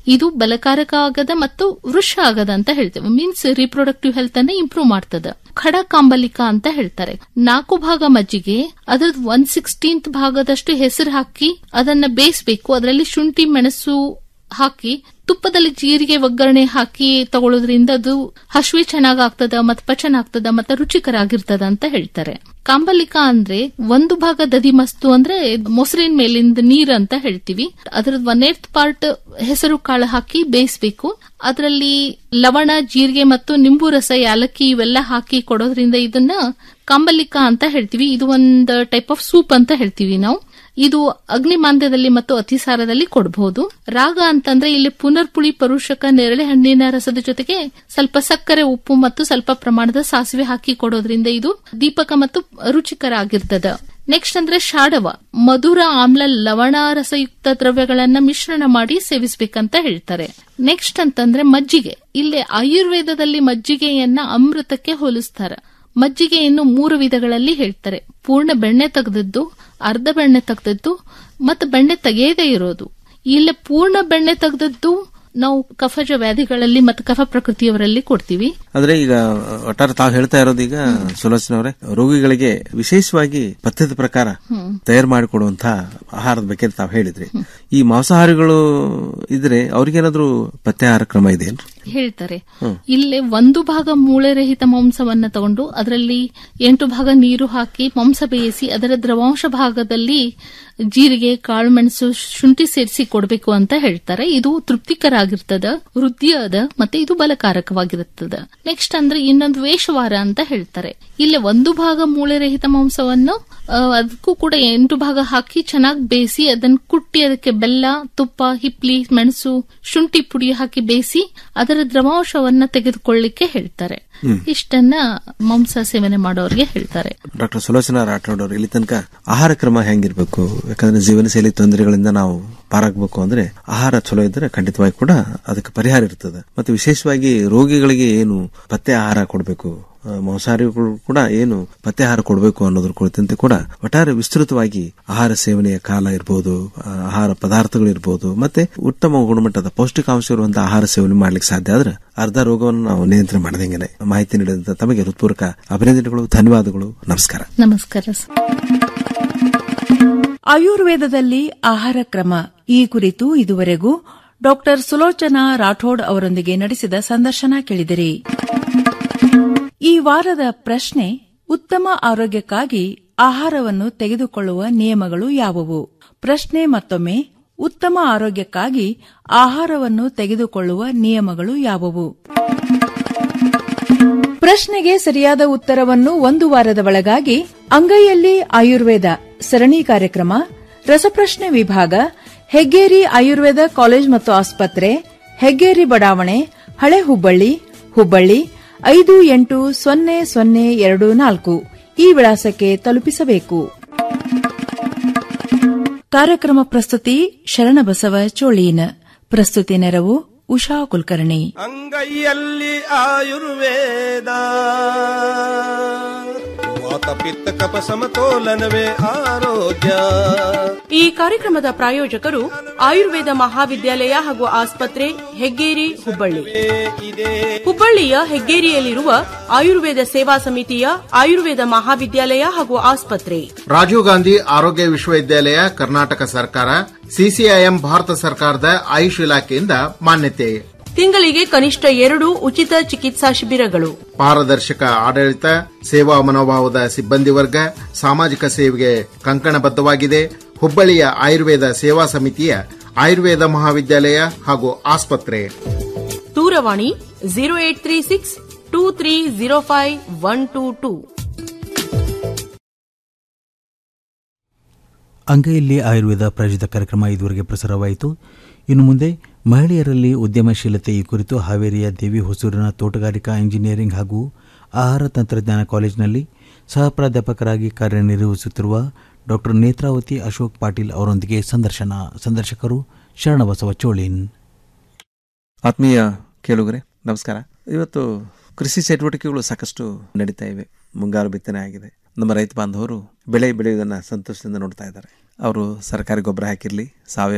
ಇದು ಬಲಕಾರಕ ಆಗದ ಮತ್ತು ವೃಷ ಆಗದ ಅಂತ ಹೇಳ್ತೇವೆ ಮೀನ್ಸ್ ರಿಪ್ರೊಡಕ್ಟಿವ್ ಹೆಲ್ತ್ ಅನ್ನ ಇಂಪ್ರೂವ್ ಮಾಡ್ತದ ಖಡ ಕಾಂಬಲಿಕ ಅಂತ ಹೇಳ್ತಾರೆ ನಾಲ್ಕು ಭಾಗ ಮಜ್ಜಿಗೆ ಅದ್ರದ್ದು ಒನ್ ಸಿಕ್ಸ್ಟೀನ್ತ್ ಭಾಗದಷ್ಟು ಹೆಸರು ಹಾಕಿ ಅದನ್ನ ಬೇಯಿಸಬೇಕು ಅದರಲ್ಲಿ ಶುಂಠಿ ಮೆಣಸು ಹಾಕಿ ತುಪ್ಪದಲ್ಲಿ ಜೀರಿಗೆ ಒಗ್ಗರಣೆ ಹಾಕಿ ತಗೊಳ್ಳೋದ್ರಿಂದ ಅದು ಹಶ್ವಿ ಚೆನ್ನಾಗಾಗ್ತದ ಮತ್ ಪಚನ ಆಗ್ತದ ಮತ್ತೆ ರುಚಿಕರ ಆಗಿರ್ತದ ಅಂತ ಹೇಳ್ತಾರೆ ಕಾಂಬಲಿಕ ಅಂದ್ರೆ ಒಂದು ಭಾಗ ದದಿ ಮಸ್ತು ಅಂದ್ರೆ ಮೊಸರಿನ ಮೇಲಿಂದ ನೀರ್ ಅಂತ ಹೇಳ್ತೀವಿ ಅದ್ರದ್ದು ಒನ್ ಏತ್ ಪಾರ್ಟ್ ಹೆಸರು ಕಾಳು ಹಾಕಿ ಬೇಯಿಸಬೇಕು ಅದರಲ್ಲಿ ಲವಣ ಜೀರಿಗೆ ಮತ್ತು ನಿಂಬು ರಸ ಯಾಲಕ್ಕಿ ಇವೆಲ್ಲ ಹಾಕಿ ಕೊಡೋದ್ರಿಂದ ಇದನ್ನ ಕಾಂಬಲಿಕ ಅಂತ ಹೇಳ್ತೀವಿ ಇದು ಒಂದು ಟೈಪ್ ಆಫ್ ಸೂಪ್ ಅಂತ ಹೇಳ್ತೀವಿ ನಾವು ಇದು ಅಗ್ನಿಮಾಂದ್ಯದಲ್ಲಿ ಮತ್ತು ಅತಿಸಾರದಲ್ಲಿ ಕೊಡಬಹುದು ರಾಗ ಅಂತಂದ್ರೆ ಇಲ್ಲಿ ಪುನರ್ಪುಳಿ ಪರುಷಕ ನೇರಳೆ ಹಣ್ಣಿನ ರಸದ ಜೊತೆಗೆ ಸ್ವಲ್ಪ ಸಕ್ಕರೆ ಉಪ್ಪು ಮತ್ತು ಸ್ವಲ್ಪ ಪ್ರಮಾಣದ ಸಾಸಿವೆ ಹಾಕಿ ಕೊಡೋದ್ರಿಂದ ಇದು ದೀಪಕ ಮತ್ತು ರುಚಿಕರ ಆಗಿರ್ತದ ನೆಕ್ಸ್ಟ್ ಅಂದ್ರೆ ಶಾಡವ ಮಧುರ ಆಮ್ಲ ಲವಣ ರಸಯುಕ್ತ ದ್ರವ್ಯಗಳನ್ನ ಮಿಶ್ರಣ ಮಾಡಿ ಸೇವಿಸಬೇಕಂತ ಹೇಳ್ತಾರೆ ನೆಕ್ಸ್ಟ್ ಅಂತಂದ್ರೆ ಮಜ್ಜಿಗೆ ಇಲ್ಲಿ ಆಯುರ್ವೇದದಲ್ಲಿ ಮಜ್ಜಿಗೆಯನ್ನ ಅಮೃತಕ್ಕೆ ಹೋಲಿಸ್ತಾರೆ ಮಜ್ಜಿಗೆಯನ್ನು ಮೂರು ವಿಧಗಳಲ್ಲಿ ಹೇಳ್ತಾರೆ ಪೂರ್ಣ ಬೆಣ್ಣೆ ತೆಗೆದದ್ದು ಅರ್ಧ ಬೆಣ್ಣೆ ತೆಗೆದದ್ದು ಮತ್ತು ಬೆಣ್ಣೆ ತೆಗೆಯದೇ ಇರೋದು ಇಲ್ಲಿ ಪೂರ್ಣ ಬೆಣ್ಣೆ ತೆಗೆದದ್ದು ನಾವು ಕಫಜ ವ್ಯಾಧಿಗಳಲ್ಲಿ ಮತ್ತು ಕಫ ಪ್ರಕೃತಿಯವರಲ್ಲಿ ಕೊಡ್ತೀವಿ ಅಂದ್ರೆ ಈಗ ಒಟ್ಟಾರೆ ತಾವು ಹೇಳ್ತಾ ಇರೋದು ಈಗ ಸುಲೋಚನ ಅವರೇ ರೋಗಿಗಳಿಗೆ ವಿಶೇಷವಾಗಿ ಪಥ್ಯದ ಪ್ರಕಾರ ಹ್ಮ್. ತಯಾರು ಮಾಡಿಕೊಡುವಂತಹ ಆಹಾರದ ಬಗ್ಗೆ ತಾವು ಹೇಳಿದ್ರಿ ಈ ಮಾಂಸಾಹಾರಿಗಳು ಇದ್ರೆ ಅವ್ರಿಗೇನಾದ್ರೂ ಪಥ್ಯಾಹಾರ ಕ್ರಮ ಇದೆ ಹೇಳ್ತಾರೆ ಹ್ಮ್. ಇಲ್ಲೇ ಒಂದು ಭಾಗ ಮೂಳೆ ರಹಿತ ಮಾಂಸವನ್ನ ತಗೊಂಡು ಅದರಲ್ಲಿ ಎಂಟು ಭಾಗ ನೀರು ಹಾಕಿ ಮಾಂಸ ಬೇಯಿಸಿ ಅದರ ದ್ರವಾಂಶ ಭಾಗದಲ್ಲಿ ಜೀರಿಗೆ ಕಾಳುಮೆಣಸು ಶುಂಠಿ ಸೇರಿಸಿ ಕೊಡಬೇಕು ಅಂತ ಹೇಳ್ತಾರೆ ಇದು ತೃಪ್ತಿಕರ ಆಗಿರ್ತದ ವೃದ್ಧಿ ಅದ ಮತ್ತೆ ಇದು ಬಲಕಾರಕವಾಗಿರುತ್ತದ ನೆಕ್ಸ್ಟ್ ಅಂದ್ರೆ ಇನ್ನೊಂದು ವೇಷವಾರ ಅಂತ ಹೇಳ್ತಾರೆ ಇಲ್ಲಿ ಒಂದು ಭಾಗ ಮೂಳೆ ರಹಿತ ಮಾಂಸವನ್ನು ಆ, ಅದಕ್ಕೂ ಕೂಡ ಎಂಟು ಭಾಗ ಹಾಕಿ ಚೆನ್ನಾಗಿ ಬೇಯಿಸಿ ಅದನ್ನ ಕುಟ್ಟಿ ಅದಕ್ಕೆ ಬೆಲ್ಲ ತುಪ್ಪ ಹಿಪ್ಲಿ ಮೆಣಸು ಶುಂಠಿ ಪುಡಿ ಹಾಕಿ ಬೇಯಿಸಿ ಅದರ ದ್ರವಾಂಶವನ್ನ ತೆಗೆದುಕೊಳ್ಳಿಕ್ಕೆ ಹೇಳ್ತಾರೆ ಹ್ಮ್. ಇಷ್ಟನ್ನ ಮಾಂಸ ಸೇವನೆ ಮಾಡೋರಿಗೆ ಹೇಳ್ತಾರೆ ಡಾಕ್ಟರ್ ಸುಲೋಚನಾ ರಾಠೋಡ್ ಅವರು ಇಲ್ಲಿ ತನಕ ಆಹಾರ ಕ್ರಮ ಹೆಂಗಿರ್ಬೇಕು ಯಾಕಂದ್ರೆ ಜೀವನ ಶೈಲಿ ತೊಂದರೆಗಳಿಂದ ನಾವು ಪಾರಾಗಬೇಕು ಅಂದ್ರೆ ಆಹಾರ ಚಲೋ ಇದ್ರೆ ಖಂಡಿತವಾಗಿ ಕೂಡ ಅದಕ್ಕೆ ಪರಿಹಾರ ಇರ್ತದೆ ಮತ್ತೆ ವಿಶೇಷವಾಗಿ ರೋಗಿಗಳಿಗೆ ಏನು ಪಥ್ಯ ಆಹಾರ ಕೊಡಬೇಕು ಮಾಂಸಾಹಾರಿಗಳು ಕೂಡ ಏನು ಪಥ್ಯ ಆಹಾರ ಕೊಡಬೇಕು ಅನ್ನೋದ್ರ ಕುರಿತಂತೆ ಕೂಡ ಒಟ್ಟಾರೆ ವಿಸ್ತೃತವಾಗಿ ಆಹಾರ ಸೇವನೆಯ ಕಾಲ ಇರಬಹುದು ಆಹಾರ ಪದಾರ್ಥಗಳು ಇರಬಹುದು ಮತ್ತೆ ಉತ್ತಮ ಗುಣಮಟ್ಟದ ಪೌಷ್ಟಿಕಾಂಶ ಇರುವಂತಹ ಆಹಾರ ಸೇವನೆ ಮಾಡ್ಲಿಕ್ಕೆ ಸಾಧ್ಯ ಆದ್ರೆ ಅರ್ಧ ರೋಗವನ್ನು ನಾವು ನಿಯಂತ್ರಣ ಮಾಡದಂಗೆನೆ ಮಾಹಿತಿ ನೀಡಿದಂತ ತಮಗೆ ಹೃತ್ಪೂರ್ವಕ ಅಭಿನಂದನೆಗಳು ಧನ್ಯವಾದಗಳು ನಮಸ್ಕಾರ ನಮಸ್ಕಾರ ಸರ್. ಆಯುರ್ವೇದದಲ್ಲಿ ಆಹಾರ ಕ್ರಮ ಈ ಕುರಿತು ಇದುವರೆಗೂ ಡಾಕ್ಟರ್ ಸುಲೋಚನಾ ರಾಠೋಡ್ ಅವರೊಂದಿಗೆ ನಡೆಸಿದ ಸಂದರ್ಶನ ಕೇಳಿದಿರಿ ಈ ವಾರದ ಪ್ರಶ್ನೆ ಉತ್ತಮ ಆರೋಗ್ಯಕ್ಕಾಗಿ ಆಹಾರವನ್ನು ತೆಗೆದುಕೊಳ್ಳುವ ನಿಯಮಗಳು ಯಾವುವು ಪ್ರಶ್ನೆ ಮತ್ತೊಮ್ಮೆ ಉತ್ತಮ ಆರೋಗ್ಯಕ್ಕಾಗಿ ಆಹಾರವನ್ನು ತೆಗೆದುಕೊಳ್ಳುವ ನಿಯಮಗಳು ಯಾವುವು ಪ್ರಶ್ನೆಗೆ ಸರಿಯಾದ ಉತ್ತರವನ್ನು ಒಂದು ವಾರದ ಒಳಗಾಗಿ ಅಂಗೈಯಲ್ಲಿ ಆಯುರ್ವೇದ ಸರಣಿ ಕಾರ್ಯಕ್ರಮ ರಸಪ್ರಶ್ನೆ ವಿಭಾಗ ಹೆಗ್ಗೇರಿ ಆಯುರ್ವೇದ ಕಾಲೇಜ್ ಮತ್ತು ಆಸ್ಪತ್ರೆ ಹೆಗ್ಗೇರಿ ಬಡಾವಣೆ ಹಳೆ ಹುಬ್ಬಳ್ಳಿ ಹುಬ್ಬಳ್ಳಿ ಐದು ಎಂಟು ಸೊನ್ನೆ ಸೊನ್ನೆ ಎರಡು ನಾಲ್ಕು ಈ ವಿಳಾಸಕ್ಕೆ ತಲುಪಿಸಬೇಕು ಕಾರ್ಯಕ್ರಮ ಪ್ರಸ್ತುತಿ ಶರಣಬಸವ ಚೋಳೀನ್ ಪ್ರಸ್ತುತಿ ನೆರವು ಉಷಾ ಕುಲಕರ್ಣಿ ಅಂಗೈಯಲ್ಲಿ ಆಯುರ್ವೇದ ವಾತ ಪಿತ್ತ ಕಪ ಸಮತೋಲನವೇ ಆರೋಗ್ಯ ಈ ಕಾರ್ಯಕ್ರಮದ ಪ್ರಾಯೋಜಕರು ಆಯುರ್ವೇದ ಮಹಾವಿದ್ಯಾಲಯ ಹಾಗೂ ಆಸ್ಪತ್ರೆ ಹೆಗ್ಗೇರಿ ಹುಬ್ಬಳ್ಳಿ ಹುಬ್ಬಳ್ಳಿಯ ಹೆಗ್ಗೇರಿಯಲ್ಲಿರುವ ಆಯುರ್ವೇದ ಸೇವಾ ಸಮಿತಿಯ ಆಯುರ್ವೇದ ಮಹಾವಿದ್ಯಾಲಯ ಹಾಗೂ ಆಸ್ಪತ್ರೆ ರಾಜೀವ್ ಗಾಂಧಿ ಆರೋಗ್ಯ ವಿಶ್ವವಿದ್ಯಾಲಯ ಕರ್ನಾಟಕ ಸರ್ಕಾರ ಸಿಸಿಐಎಂ ಭಾರತ ಸರ್ಕಾರದ ಆಯುಷ್ ಇಲಾಖೆಯಿಂದ ಮಾನ್ಯತೆ ತಿಂಗಳಿಗೆ ಕನಿಷ್ಠ ಎರಡು ಉಚಿತ ಚಿಕಿತ್ಸಾ ಶಿಬಿರಗಳು ಪಾರದರ್ಶಕ ಆಡಳಿತ ಸೇವಾ ಮನೋಭಾವದ ಸಿಬ್ಬಂದಿ ವರ್ಗ ಸಾಮಾಜಿಕ ಸೇವೆಗೆ ಕಂಕಣಬದ್ಧವಾಗಿದೆ ಹುಬ್ಬಳ್ಳಿಯ ಆಯುರ್ವೇದ ಸೇವಾ ಸಮಿತಿಯ ಆಯುರ್ವೇದ ಮಹಾವಿದ್ಯಾಲಯ ಹಾಗೂ ಆಸ್ಪತ್ರೆ ದೂರವಾಣಿ zero eight three six two three zero five one two two ಅಂಗೈಯಲ್ಲಿ ಆಯುರ್ವೇದ ಪ್ರಾಯೋಜಿತ ಕಾರ್ಯಕ್ರಮ ಇದುವರೆಗೆ ಪ್ರಸಾರವಾಯಿತು ಇನ್ನು ಮುಂದೆ ಮಹಿಳೆಯರಲ್ಲಿ ಉದ್ಯಮಶೀಲತೆ ಈ ಕುರಿತು ಹಾವೇರಿಯ ದೇವಿ ಹೊಸೂರಿನ ತೋಟಗಾರಿಕಾ ಇಂಜಿನಿಯರಿಂಗ್ ಹಾಗೂ ಆಹಾರ ತಂತ್ರಜ್ಞಾನ ಕಾಲೇಜಿನಲ್ಲಿ ಸಹ ಪ್ರಾಧ್ಯಾಪಕರಾಗಿ ಕಾರ್ಯನಿರ್ವಹಿಸುತ್ತಿರುವ ಡಾಕ್ಟರ್ ನೇತ್ರಾವತಿ ಅಶೋಕ್ ಪಾಟೀಲ್ ಅವರೊಂದಿಗೆ ಸಂದರ್ಶನ ಸಂದರ್ಶಕರು ಶರಣಬಸವ ಚೋಳಿನ್ ಆತ್ಮೀಯ ಕೇಳುಗರೆ ನಮಸ್ಕಾರ ಇವತ್ತು ಕೃಷಿ ಚಟುವಟಿಕೆಗಳು ಸಾಕಷ್ಟು ನಡೀತಾ ಇವೆ ಮುಂಗಾರು ಬಿತ್ತನೆ ಆಗಿದೆ ನಮ್ಮ ರೈತ ಬಾಂಧವರು ಬೆಳೆ ಬೆಳೆಯುವುದನ್ನು ಸಂತೋಷದಿಂದ ನೋಡ್ತಾ ಇದ್ದಾರೆ ಅವರು ಸರ್ಕಾರಿ ಗೊಬ್ಬರ ಹಾಕಿರಲಿ ಸಾವಯವ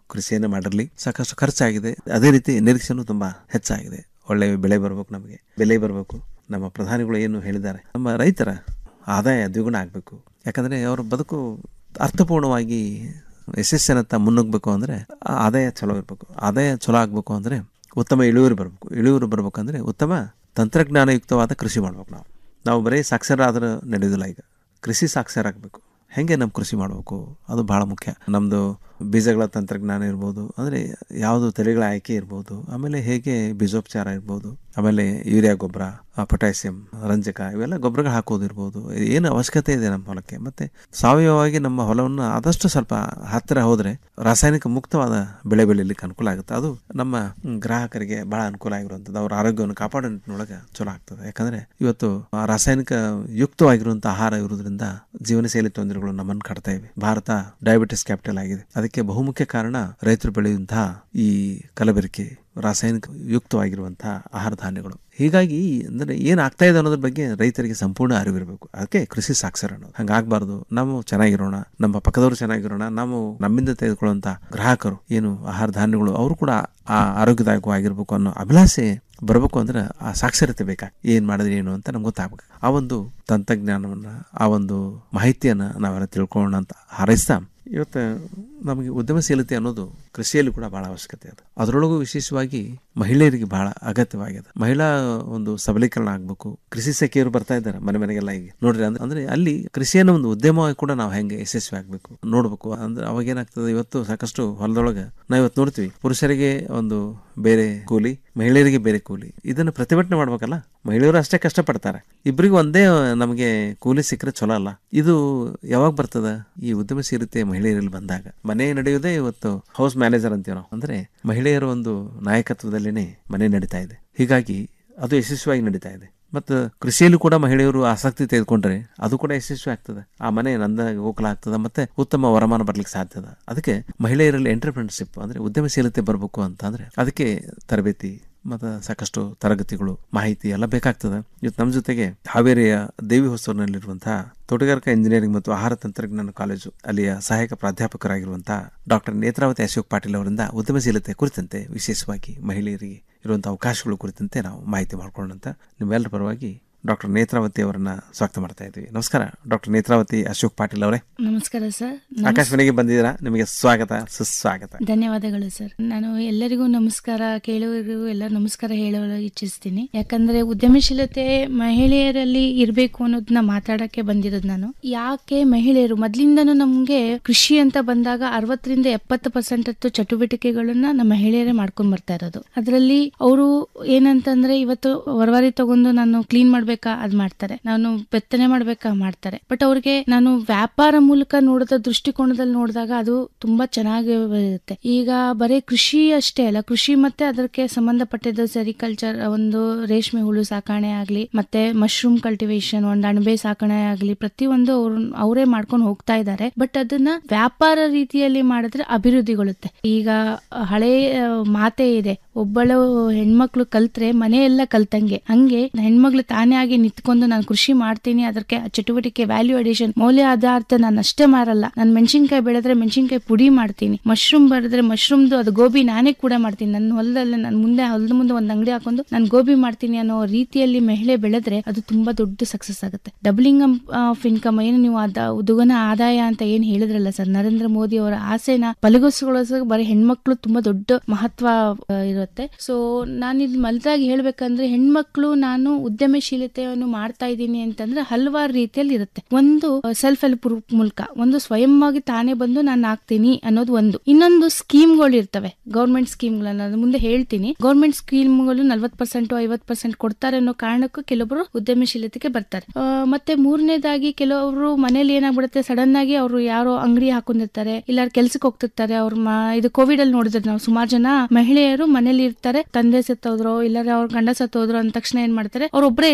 ಕೃಷಿಯನ್ನು ಮಾಡಿರಲಿ ಸಾಕಷ್ಟು ಖರ್ಚಾಗಿದೆ ಅದೇ ರೀತಿ ನಿರೀಕ್ಷೆನೂ ತುಂಬಾ ಹೆಚ್ಚಾಗಿದೆ ಒಳ್ಳೆಯ ಬೆಳೆ ಬರಬೇಕು ನಮಗೆ ಬೆಲೆ ಬರಬೇಕು ನಮ್ಮ ಪ್ರಧಾನಿಗಳು ಏನು ಹೇಳಿದ್ದಾರೆ ನಮ್ಮ ರೈತರ ಆದಾಯ ದ್ವಿಗುಣ ಆಗಬೇಕು ಯಾಕಂದ್ರೆ ಅವರ ಬದುಕು ಅರ್ಥಪೂರ್ಣವಾಗಿ ಯಶಸ್ಸಿನತ್ತ ಮುನ್ನುಗ್ಬೇಕು ಅಂದ್ರೆ ಆ ಆದಾಯ ಚಲೋ ಇರಬೇಕು ಆದಾಯ ಚಲೋ ಆಗಬೇಕು ಅಂದ್ರೆ ಉತ್ತಮ ಇಳುವರಿ ಬರಬೇಕು ಇಳುವರಿ ಬರ್ಬೇಕಂದ್ರೆ ಉತ್ತಮ ತಂತ್ರಜ್ಞಾನಯುಕ್ತವಾದ ಕೃಷಿ ಮಾಡ್ಬೇಕು ನಾವು ನಾವು ಬರೀ ಸಾಕ್ಷರ ಆದ್ರೆ ನಡೆಯೋದಿಲ್ಲ ಈಗ ಕೃಷಿ ಸಾಕ್ಷರ ಆಗಬೇಕು ಹೆಂಗೆ ನಮ್ಮ ಕೃಷಿ ಮಾಡಬೇಕು ಅದು ಬಹಳ ಮುಖ್ಯ ನಮ್ಮದು ಬೀಜಗಳ ತಂತ್ರಜ್ಞಾನ ಇರ್ಬೋದು ಅಂದರೆ ಯಾವುದು ತಳಿಗಳ ಆಯ್ಕೆ ಇರ್ಬೋದು ಆಮೇಲೆ ಹೇಗೆ ಬೀಜೋಪಚಾರ ಇರ್ಬೋದು ಆಮೇಲೆ ಯೂರಿಯಾ ಗೊಬ್ಬರ ಪೊಟ್ಯಾಸಿಯಂ ರಂಜಕ ಇವೆಲ್ಲ ಗೊಬ್ಬರಗಳು ಹಾಕೋದಿರ್ಬೋದು ಏನು ಅವಶ್ಯಕತೆ ಇದೆ ನಮ್ಮ ಹೊಲಕ್ಕೆ ಮತ್ತೆ ಸಾವಯವವಾಗಿ ನಮ್ಮ ಹೊಲವನ್ನು ಆದಷ್ಟು ಸ್ವಲ್ಪ ಹತ್ತಿರ ಹೋದ್ರೆ ರಾಸಾಯನಿಕ ಮುಕ್ತವಾದ ಬೆಳೆ ಬೆಳೀಲಿಕ್ಕೆ ಅನುಕೂಲ ಆಗುತ್ತೆ ಅದು ನಮ್ಮ ಗ್ರಾಹಕರಿಗೆ ಬಹಳ ಅನುಕೂಲ ಆಗಿರುವಂಥದ್ದು ಅವ್ರ ಆರೋಗ್ಯವನ್ನು ಕಾಪಾಡೋ ನಿಟ್ಟಿನೊಳಗೆ ಚಲೋ ಆಗ್ತದೆ ಯಾಕಂದ್ರೆ ಇವತ್ತು ಆ ರಾಸಾಯನಿಕ ಯುಕ್ತವಾಗಿರುವಂತಹ ಆಹಾರ ಇರುವುದರಿಂದ ಜೀವನ ಶೈಲಿ ತೊಂದರೆಗಳು ನಮ್ಮನ್ನು ಕಾಡ್ತಾ ಇವೆ ಭಾರತ ಡಯಾಬಿಟಿಸ್ ಕ್ಯಾಪಿಟಲ್ ಆಗಿದೆ ಅದಕ್ಕೆ ಬಹುಮುಖ್ಯ ಕಾರಣ ರೈತರು ಬೆಳೆಯುವಂತಹ ಈ ಕಲಬೆರಕೆ ರಾಸಾಯನಿಕ ಯುಕ್ತವಾಗಿರುವಂತಹ ಆಹಾರ ಧಾನ್ಯಗಳು ಹೀಗಾಗಿ ಅಂದ್ರೆ ಏನ್ ಆಗ್ತಾ ಇದೆ ಅನ್ನೋದ್ರ ಬಗ್ಗೆ ರೈತರಿಗೆ ಸಂಪೂರ್ಣ ಅರಿವಿರಬೇಕು ಅದಕ್ಕೆ ಕೃಷಿ ಸಾಕ್ಷರ ಅನ್ನೋದು ಹಂಗಾಗ್ಬಾರ್ದು ನಾವು ಚೆನ್ನಾಗಿರೋಣ ನಮ್ಮ ಪಕ್ಕದವರು ಚೆನ್ನಾಗಿರೋಣ ನಾವು ನಮ್ಮಿಂದ ತೆಗೆದುಕೊಳ್ಳುವಂತ ಗ್ರಾಹಕರು ಏನು ಆಹಾರ ಧಾನ್ಯಗಳು ಅವರು ಕೂಡ ಆ ಆರೋಗ್ಯದಾಯಕವಾಗಿರ್ಬೇಕು ಅನ್ನೋ ಅಭಿಲಾಷೆ ಬರಬೇಕು ಅಂದ್ರೆ ಆ ಸಾಕ್ಷರತೆ ಬೇಕಾ ಏನ್ ಮಾಡಿದ್ರೆ ಏನು ಅಂತ ನಮ್ಗೆ ಗೊತ್ತಾಗ್ಬೇಕು ಆ ಒಂದು ತಂತ್ರಜ್ಞಾನವನ್ನ ಆ ಒಂದು ಮಾಹಿತಿಯನ್ನ ನಾವೆಲ್ಲ ತಿಳ್ಕೊಳ್ಳೋಣ ಅಂತ ಹಾರೈಸ್ತಾ ಇವತ್ತು ನಮಗೆ ಉದ್ಯಮಶೀಲತೆ ಅನ್ನೋದು ಕೃಷಿಯಲ್ಲಿ ಕೂಡ ಬಹಳ ಅವಶ್ಯಕತೆ ಇದೆ ಅದರೊಳಗೂ ವಿಶೇಷವಾಗಿ ಮಹಿಳೆಯರಿಗೆ ಬಹಳ ಅಗತ್ಯವಾಗಿದೆ ಮಹಿಳಾ ಒಂದು ಸಬಲೀಕರಣ ಆಗಬೇಕು ಕೃಷಿ ಸಖಿಯರು ಬರ್ತಾ ಇದ್ದಾರೆ ಮನೆ ಮನೆಗೆಲ್ಲ ಈಗ ನೋಡ್ರಿ ಅಂದ್ರೆ ಅಂದ್ರೆ ಅಲ್ಲಿ ಕೃಷಿಯನ್ನು ಒಂದು ಉದ್ಯಮವಾಗಿ ಕೂಡ ನಾವು ಹೆಂಗೆ ಯಶಸ್ವಿ ಆಗ್ಬೇಕು ನೋಡ್ಬೇಕು ಅಂದ್ರೆ ಅವಾಗ ಏನಾಗ್ತದೆ ಇವತ್ತು ಸಾಕಷ್ಟು ಹೊಲದೊಳಗೆ ನಾವು ಇವತ್ತು ನೋಡ್ತೀವಿ ಪುರುಷರಿಗೆ ಒಂದು ಬೇರೆ ಕೂಲಿ ಮಹಿಳೆಯರಿಗೆ ಬೇರೆ ಕೂಲಿ ಇದನ್ನು ಪ್ರತಿಭಟನೆ ಮಾಡ್ಬೇಕಲ್ಲ ಮಹಿಳೆಯರು ಅಷ್ಟೇ ಕಷ್ಟಪಡ್ತಾರೆ ಇಬ್ಬರಿಗೂ ಒಂದೇ ನಮಗೆ ಕೂಲಿ ಸಿಕ್ಕರೆ ಚಲೋ ಅಲ್ಲ ಇದು ಯಾವಾಗ ಬರ್ತದ ಈ ಉದ್ಯಮಶೀಲತೆ ಮಹಿಳೆಯರಲ್ಲಿ ಬಂದಾಗ ಮನೆ ನಡೆಯುವುದೇ ಇವತ್ತು ಹೌಸ್ ಮ್ಯಾನೇಜರ್ ಅಂತೀವಿ ನಾವು ಅಂದ್ರೆ ಮಹಿಳೆಯರ ಒಂದು ನಾಯಕತ್ವದಲ್ಲೇನೆ ಮನೆ ನಡೀತಾ ಇದೆ ಹೀಗಾಗಿ ಅದು ಯಶಸ್ವಿಯಾಗಿ ನಡೀತಾ ಇದೆ ಮತ್ತು ಕೃಷಿಯಲ್ಲೂ ಕೂಡ ಮಹಿಳೆಯರು ಆಸಕ್ತಿ ತೆಗೆದುಕೊಂಡ್ರೆ ಅದು ಕೂಡ ಯಶಸ್ವಿ ಆಗ್ತದೆ ಆ ಮನೆ ನಂದ ಗೋಕುಲ ಆಗ್ತದೆ ಮತ್ತೆ ಉತ್ತಮ ವರಮಾನ ಬರ್ಲಿಕ್ಕೆ ಸಾಧ್ಯದ ಅದಕ್ಕೆ ಮಹಿಳೆಯರಲ್ಲಿ ಎಂಟರ್ಪ್ರಿನರ್ಶಿಪ್ ಅಂದ್ರೆ ಉದ್ಯಮಶೀಲತೆ ಬರಬೇಕು ಅಂತ ಅಂದ್ರೆ ಅದಕ್ಕೆ ತರಬೇತಿ ಮತ್ತು ಸಾಕಷ್ಟು ತರಗತಿಗಳು ಮಾಹಿತಿ ಎಲ್ಲ ಬೇಕಾಗ್ತದೆ ಇವತ್ತು ನಮ್ಮ ಜೊತೆಗೆ ಹಾವೇರಿಯ ದೇವಿ ಹೊಸೂರಿನಲ್ಲಿರುವಂತಹ ತೋಟಗಾರಿಕಾ ಇಂಜಿನಿಯರಿಂಗ್ ಮತ್ತು ಆಹಾರ ತಂತ್ರಜ್ಞಾನ ಕಾಲೇಜು ಅಲ್ಲಿಯ ಸಹಾಯಕ ಪ್ರಾಧ್ಯಾಪಕರಾಗಿರುವಂತಹ ಡಾಕ್ಟರ್ ನೇತ್ರಾವತಿ ಅಶೋಕ್ ಪಾಟೀಲ್ ಅವರಿಂದ ಉದ್ಯಮಶೀಲತೆ ಕುರಿತಂತೆ ವಿಶೇಷವಾಗಿ ಮಹಿಳೆಯರಿಗೆ ಇರುವಂತಹ ಅವಕಾಶಗಳು ಕುರಿತಂತೆ ನಾವು ಮಾಹಿತಿ ಮಾಡ್ಕೊಳ್ಳೋಣ ನಿಮ್ಮೆಲ್ಲರ ಪರವಾಗಿ ಡಾಕ್ಟರ್ ನೇತ್ರಾವತಿ ಅವರನ್ನ ಸ್ವಾಗತ ಮಾಡ್ತಾ ಇದ್ವಿ ನಮಸ್ಕಾರ ಡಾಕ್ಟರ್ ನೇತ್ರಾವತಿ ಅಶೋಕ್ ಪಾಟೀಲ್ ಅವರೇ ನಮಸ್ಕಾರ ಸರ್ ಆಕಾಶವಾಣಿಗೆ ಬಂದಿದ್ದೀರಾ ನಿಮಗೆ ಸ್ವಾಗತ ಸುಸ್ವಾಗತ ಧನ್ಯವಾದಗಳು ಸರ್ ನಾನು ಎಲ್ಲರಿಗೂ ನಮಸ್ಕಾರ ಕೇಳುವರಿಗೂ ಎಲ್ಲ ನಮಸ್ಕಾರ ಹೇಳಲು ಇಚ್ಛಿಸ್ತೀನಿ ಯಾಕಂದ್ರೆ ಉದ್ಯಮಶೀಲತೆ ಮಹಿಳೆಯರಲ್ಲಿ ಇರಬೇಕು ಅನ್ನೋದನ್ನ ಮಾತಾಡಕ್ಕೆ ಬಂದಿರೋದು ನಾನು ಯಾಕೆ ಮಹಿಳೆಯರು ಮೊದ್ಲಿಂದನೂ ನಮ್ಗೆ ಕೃಷಿ ಅಂತ ಬಂದಾಗ ಅರವತ್ತರಿಂದ ಎಪ್ಪತ್ತು ಪರ್ಸೆಂಟ್ ಅಷ್ಟು ಚಟುವಟಿಕೆಗಳನ್ನ ನಮ್ಮ ಮಹಿಳೆಯರೇ ಮಾಡ್ಕೊಂಡ್ ಬರ್ತಾ ಇರೋದು ಅದರಲ್ಲಿ ಅವರು ಏನಂತಂದ್ರೆ ಇವತ್ತು ಹೊರವಾರಿ ತಗೊಂಡು ನಾನು ಕ್ಲೀನ್ ಮಾಡ್ಬೇಕಾ ಅದ್ ಮಾಡ್ತಾರೆ ನಾನು ಬೆತ್ತನೆ ಮಾಡ್ಬೇಕಾ ಮಾಡ್ತಾರೆ ಬಟ್ ಅವ್ರಿಗೆ ನಾನು ವ್ಯಾಪಾರ ಮೂಲಕ ನೋಡಿದ ದೃಷ್ಟಿಕೋನದಲ್ಲಿ ನೋಡಿದಾಗ ಅದು ತುಂಬಾ ಚೆನ್ನಾಗಿ ಇರುತ್ತೆ ಈಗ ಬರೀ ಕೃಷಿ ಅಷ್ಟೇ ಅಲ್ಲ ಕೃಷಿ ಮತ್ತೆ ಅದಕ್ಕೆ ಸಂಬಂಧಪಟ್ಟಿದ್ದ ಸೆರಿಕಲ್ಚರ್ ಒಂದು ರೇಷ್ಮೆ ಹುಳು ಸಾಕಣೆ ಆಗ್ಲಿ ಮತ್ತೆ ಮಶ್ರೂಮ್ ಕಲ್ಟಿವೇಶನ್ ಒಂದು ಅಣಬೆ ಸಾಕಣೆ ಆಗ್ಲಿ ಪ್ರತಿಯೊಂದು ಅವ್ರು ಅವರೇ ಮಾಡ್ಕೊಂಡು ಹೋಗ್ತಾ ಇದ್ದಾರೆ ಬಟ್ ಅದನ್ನ ವ್ಯಾಪಾರ ರೀತಿಯಲ್ಲಿ ಮಾಡಿದ್ರೆ ಅಭಿವೃದ್ಧಿಗೊಳ್ಳುತ್ತೆ ಈಗ ಹಳೆ ಆ, ಮಾತೇ ಇದೆ ಒಬ್ಬಳು ಹೆಣ್ಮಕ್ಳು ಕಲ್ತ್ರೆ ಮನೆಯೆಲ್ಲ ಕಲ್ತಂಗೆ ಹಂಗೆ ಹೆಣ್ಮಕ್ಳು ತಾನೇ ಆಗಿ ನಿಂತ್ಕೊಂಡು ನಾನು ಕೃಷಿ ಮಾಡ್ತೀನಿ ಅದಕ್ಕೆ ಆ ಚಟುವಟಿಕೆ ವ್ಯಾಲ್ಯೂ ಅಡಿಷನ್ ಮೌಲ್ಯ ಆಧಾರಿತ ನಾನು ಅಷ್ಟೇ ಮಾರಲ್ಲ ನಾನು ಮೆಣಸಿನ್ಕಾಯಿ ಬೆಳೆದ್ರೆ ಮೆಣಸಿನ್ಕಾಯಿ ಪುಡಿ ಮಾಡ್ತೀನಿ ಮಶ್ರೂಮ್ ಬೆಳೆದ್ರೆ ಮಶ್ರೂಮ್ದು ಅದು ಗೋಬಿ ನಾನೇ ಕೂಡ ಮಾಡ್ತೀನಿ ನನ್ನ ಹೊಲದಲ್ಲಿ ನಾನು ಮುಂದೆ ಹೊಲದ ಮುಂದೆ ಒಂದು ಅಂಗಡಿ ಹಾಕೊಂಡು ನಾನು ಗೋಬಿ ಮಾಡ್ತೀನಿ ಅನ್ನೋ ರೀತಿಯಲ್ಲಿ ಮಹಿಳೆ ಬೆಳೆದ್ರೆ ಅದು ತುಂಬಾ ದೊಡ್ಡ ಸಕ್ಸಸ್ ಆಗುತ್ತೆ ಡಬ್ಲಿಂಗ್ ಆಫ್ ಇನ್ಕಮ್ ಏನು ನೀವು ಅದ ದುಗನ ಆದಾಯ ಅಂತ ಏನ್ ಹೇಳಿದ್ರಲ್ಲ ಸರ್ ನರೇಂದ್ರ ಮೋದಿ ಅವರ ಆಸೆನ ಬಲಗೊಳಿಸೋಕೆ ಬರೀ ಹೆಣ್ಮಕ್ಳು ತುಂಬಾ ದೊಡ್ಡ ಮಹತ್ವ ಆ, ಇರುತ್ತೆ ಸೊ ನಾನು ಇಲ್ಲಿ ಮಲದಾಗಿ ಹೇಳ್ಬೇಕಂದ್ರೆ ಹೆಣ್ಮಕ್ಳು ನಾನು ಉದ್ಯಮಶೀಲತೆಯನ್ನು ಮಾಡ್ತಾ ಇದ್ದೀನಿ ಅಂತಂದ್ರೆ ಹಲವಾರು ರೀತಿಯಲ್ಲಿ ಇರುತ್ತೆ ಒಂದು ಸೆಲ್ಫ್ ಹೆಲ್ಪ್ ಗ್ರೂಪ್ ಮೂಲಕ ಒಂದು ಸ್ವಯಂವಾಗಿ ತಾನೇ ಬಂದು ನಾನು ಆಗ್ತೀನಿ ಅನ್ನೋದು ಒಂದು ಇನ್ನೊಂದು ಸ್ಕೀಮ್ಗಳು ಇರ್ತವೆ ಗೌರ್ಮೆಂಟ್ ಸ್ಕೀಮ್ಗಳನ್ನ ನಾನು ಮುಂದೆ ಹೇಳ್ತೀನಿ ಗೌರ್ಮೆಂಟ್ ಸ್ಕೀಮ್ಗಳು ನಲ್ವತ್ ಪರ್ಸೆಂಟ್ ಐವತ್ ಪರ್ಸೆಂಟ್ ಕೊಡ್ತಾರೆ ಅನ್ನೋ ಕಾರಣಕ್ಕೂ ಕೆಲವೊಬ್ರು ಉದ್ಯಮಶೀಲತೆಗೆ ಬರ್ತಾರೆ ಆ, ಮತ್ತೆ ಮೂರನೇದಾಗಿ ಕೆಲವರು ಮನೇಲಿ ಏನಾಗ್ಬಿಡುತ್ತೆ ಸಡನ್ ಆಗಿ ಅವರು ಯಾರೋ ಅಂಗಡಿ ಹಾಕೊಂಡಿರ್ತಾರೆ ಇಲ್ಲ ಕೆಲ್ಸಕ್ಕೆ ಹೋಗ್ತಿರ್ತಾರೆ ಅವ್ರ ಮ- ಇದು ಕೋವಿಡ್ ಅಲ್ಲಿ ನೋಡಿದ್ರೆ ನಾವು ಸುಮಾರು ಜನ ಮಹಿಳೆಯರು ಮನೇಲಿ ಇರ್ತಾರೆ ತಂದೆ ಸತ್ತೋದ್ರು ಇಲ್ಲಾರೆ ಅವ್ರ ಗಂಡ ಸತ್ತೋದ್ರು ಅಂದ ತಕ್ಷಣ ಏನ್ ಮಾಡ್ತಾರೆ ಅವ್ರು ಒಬ್ಬರೇ ಇರ್ತಾರೆ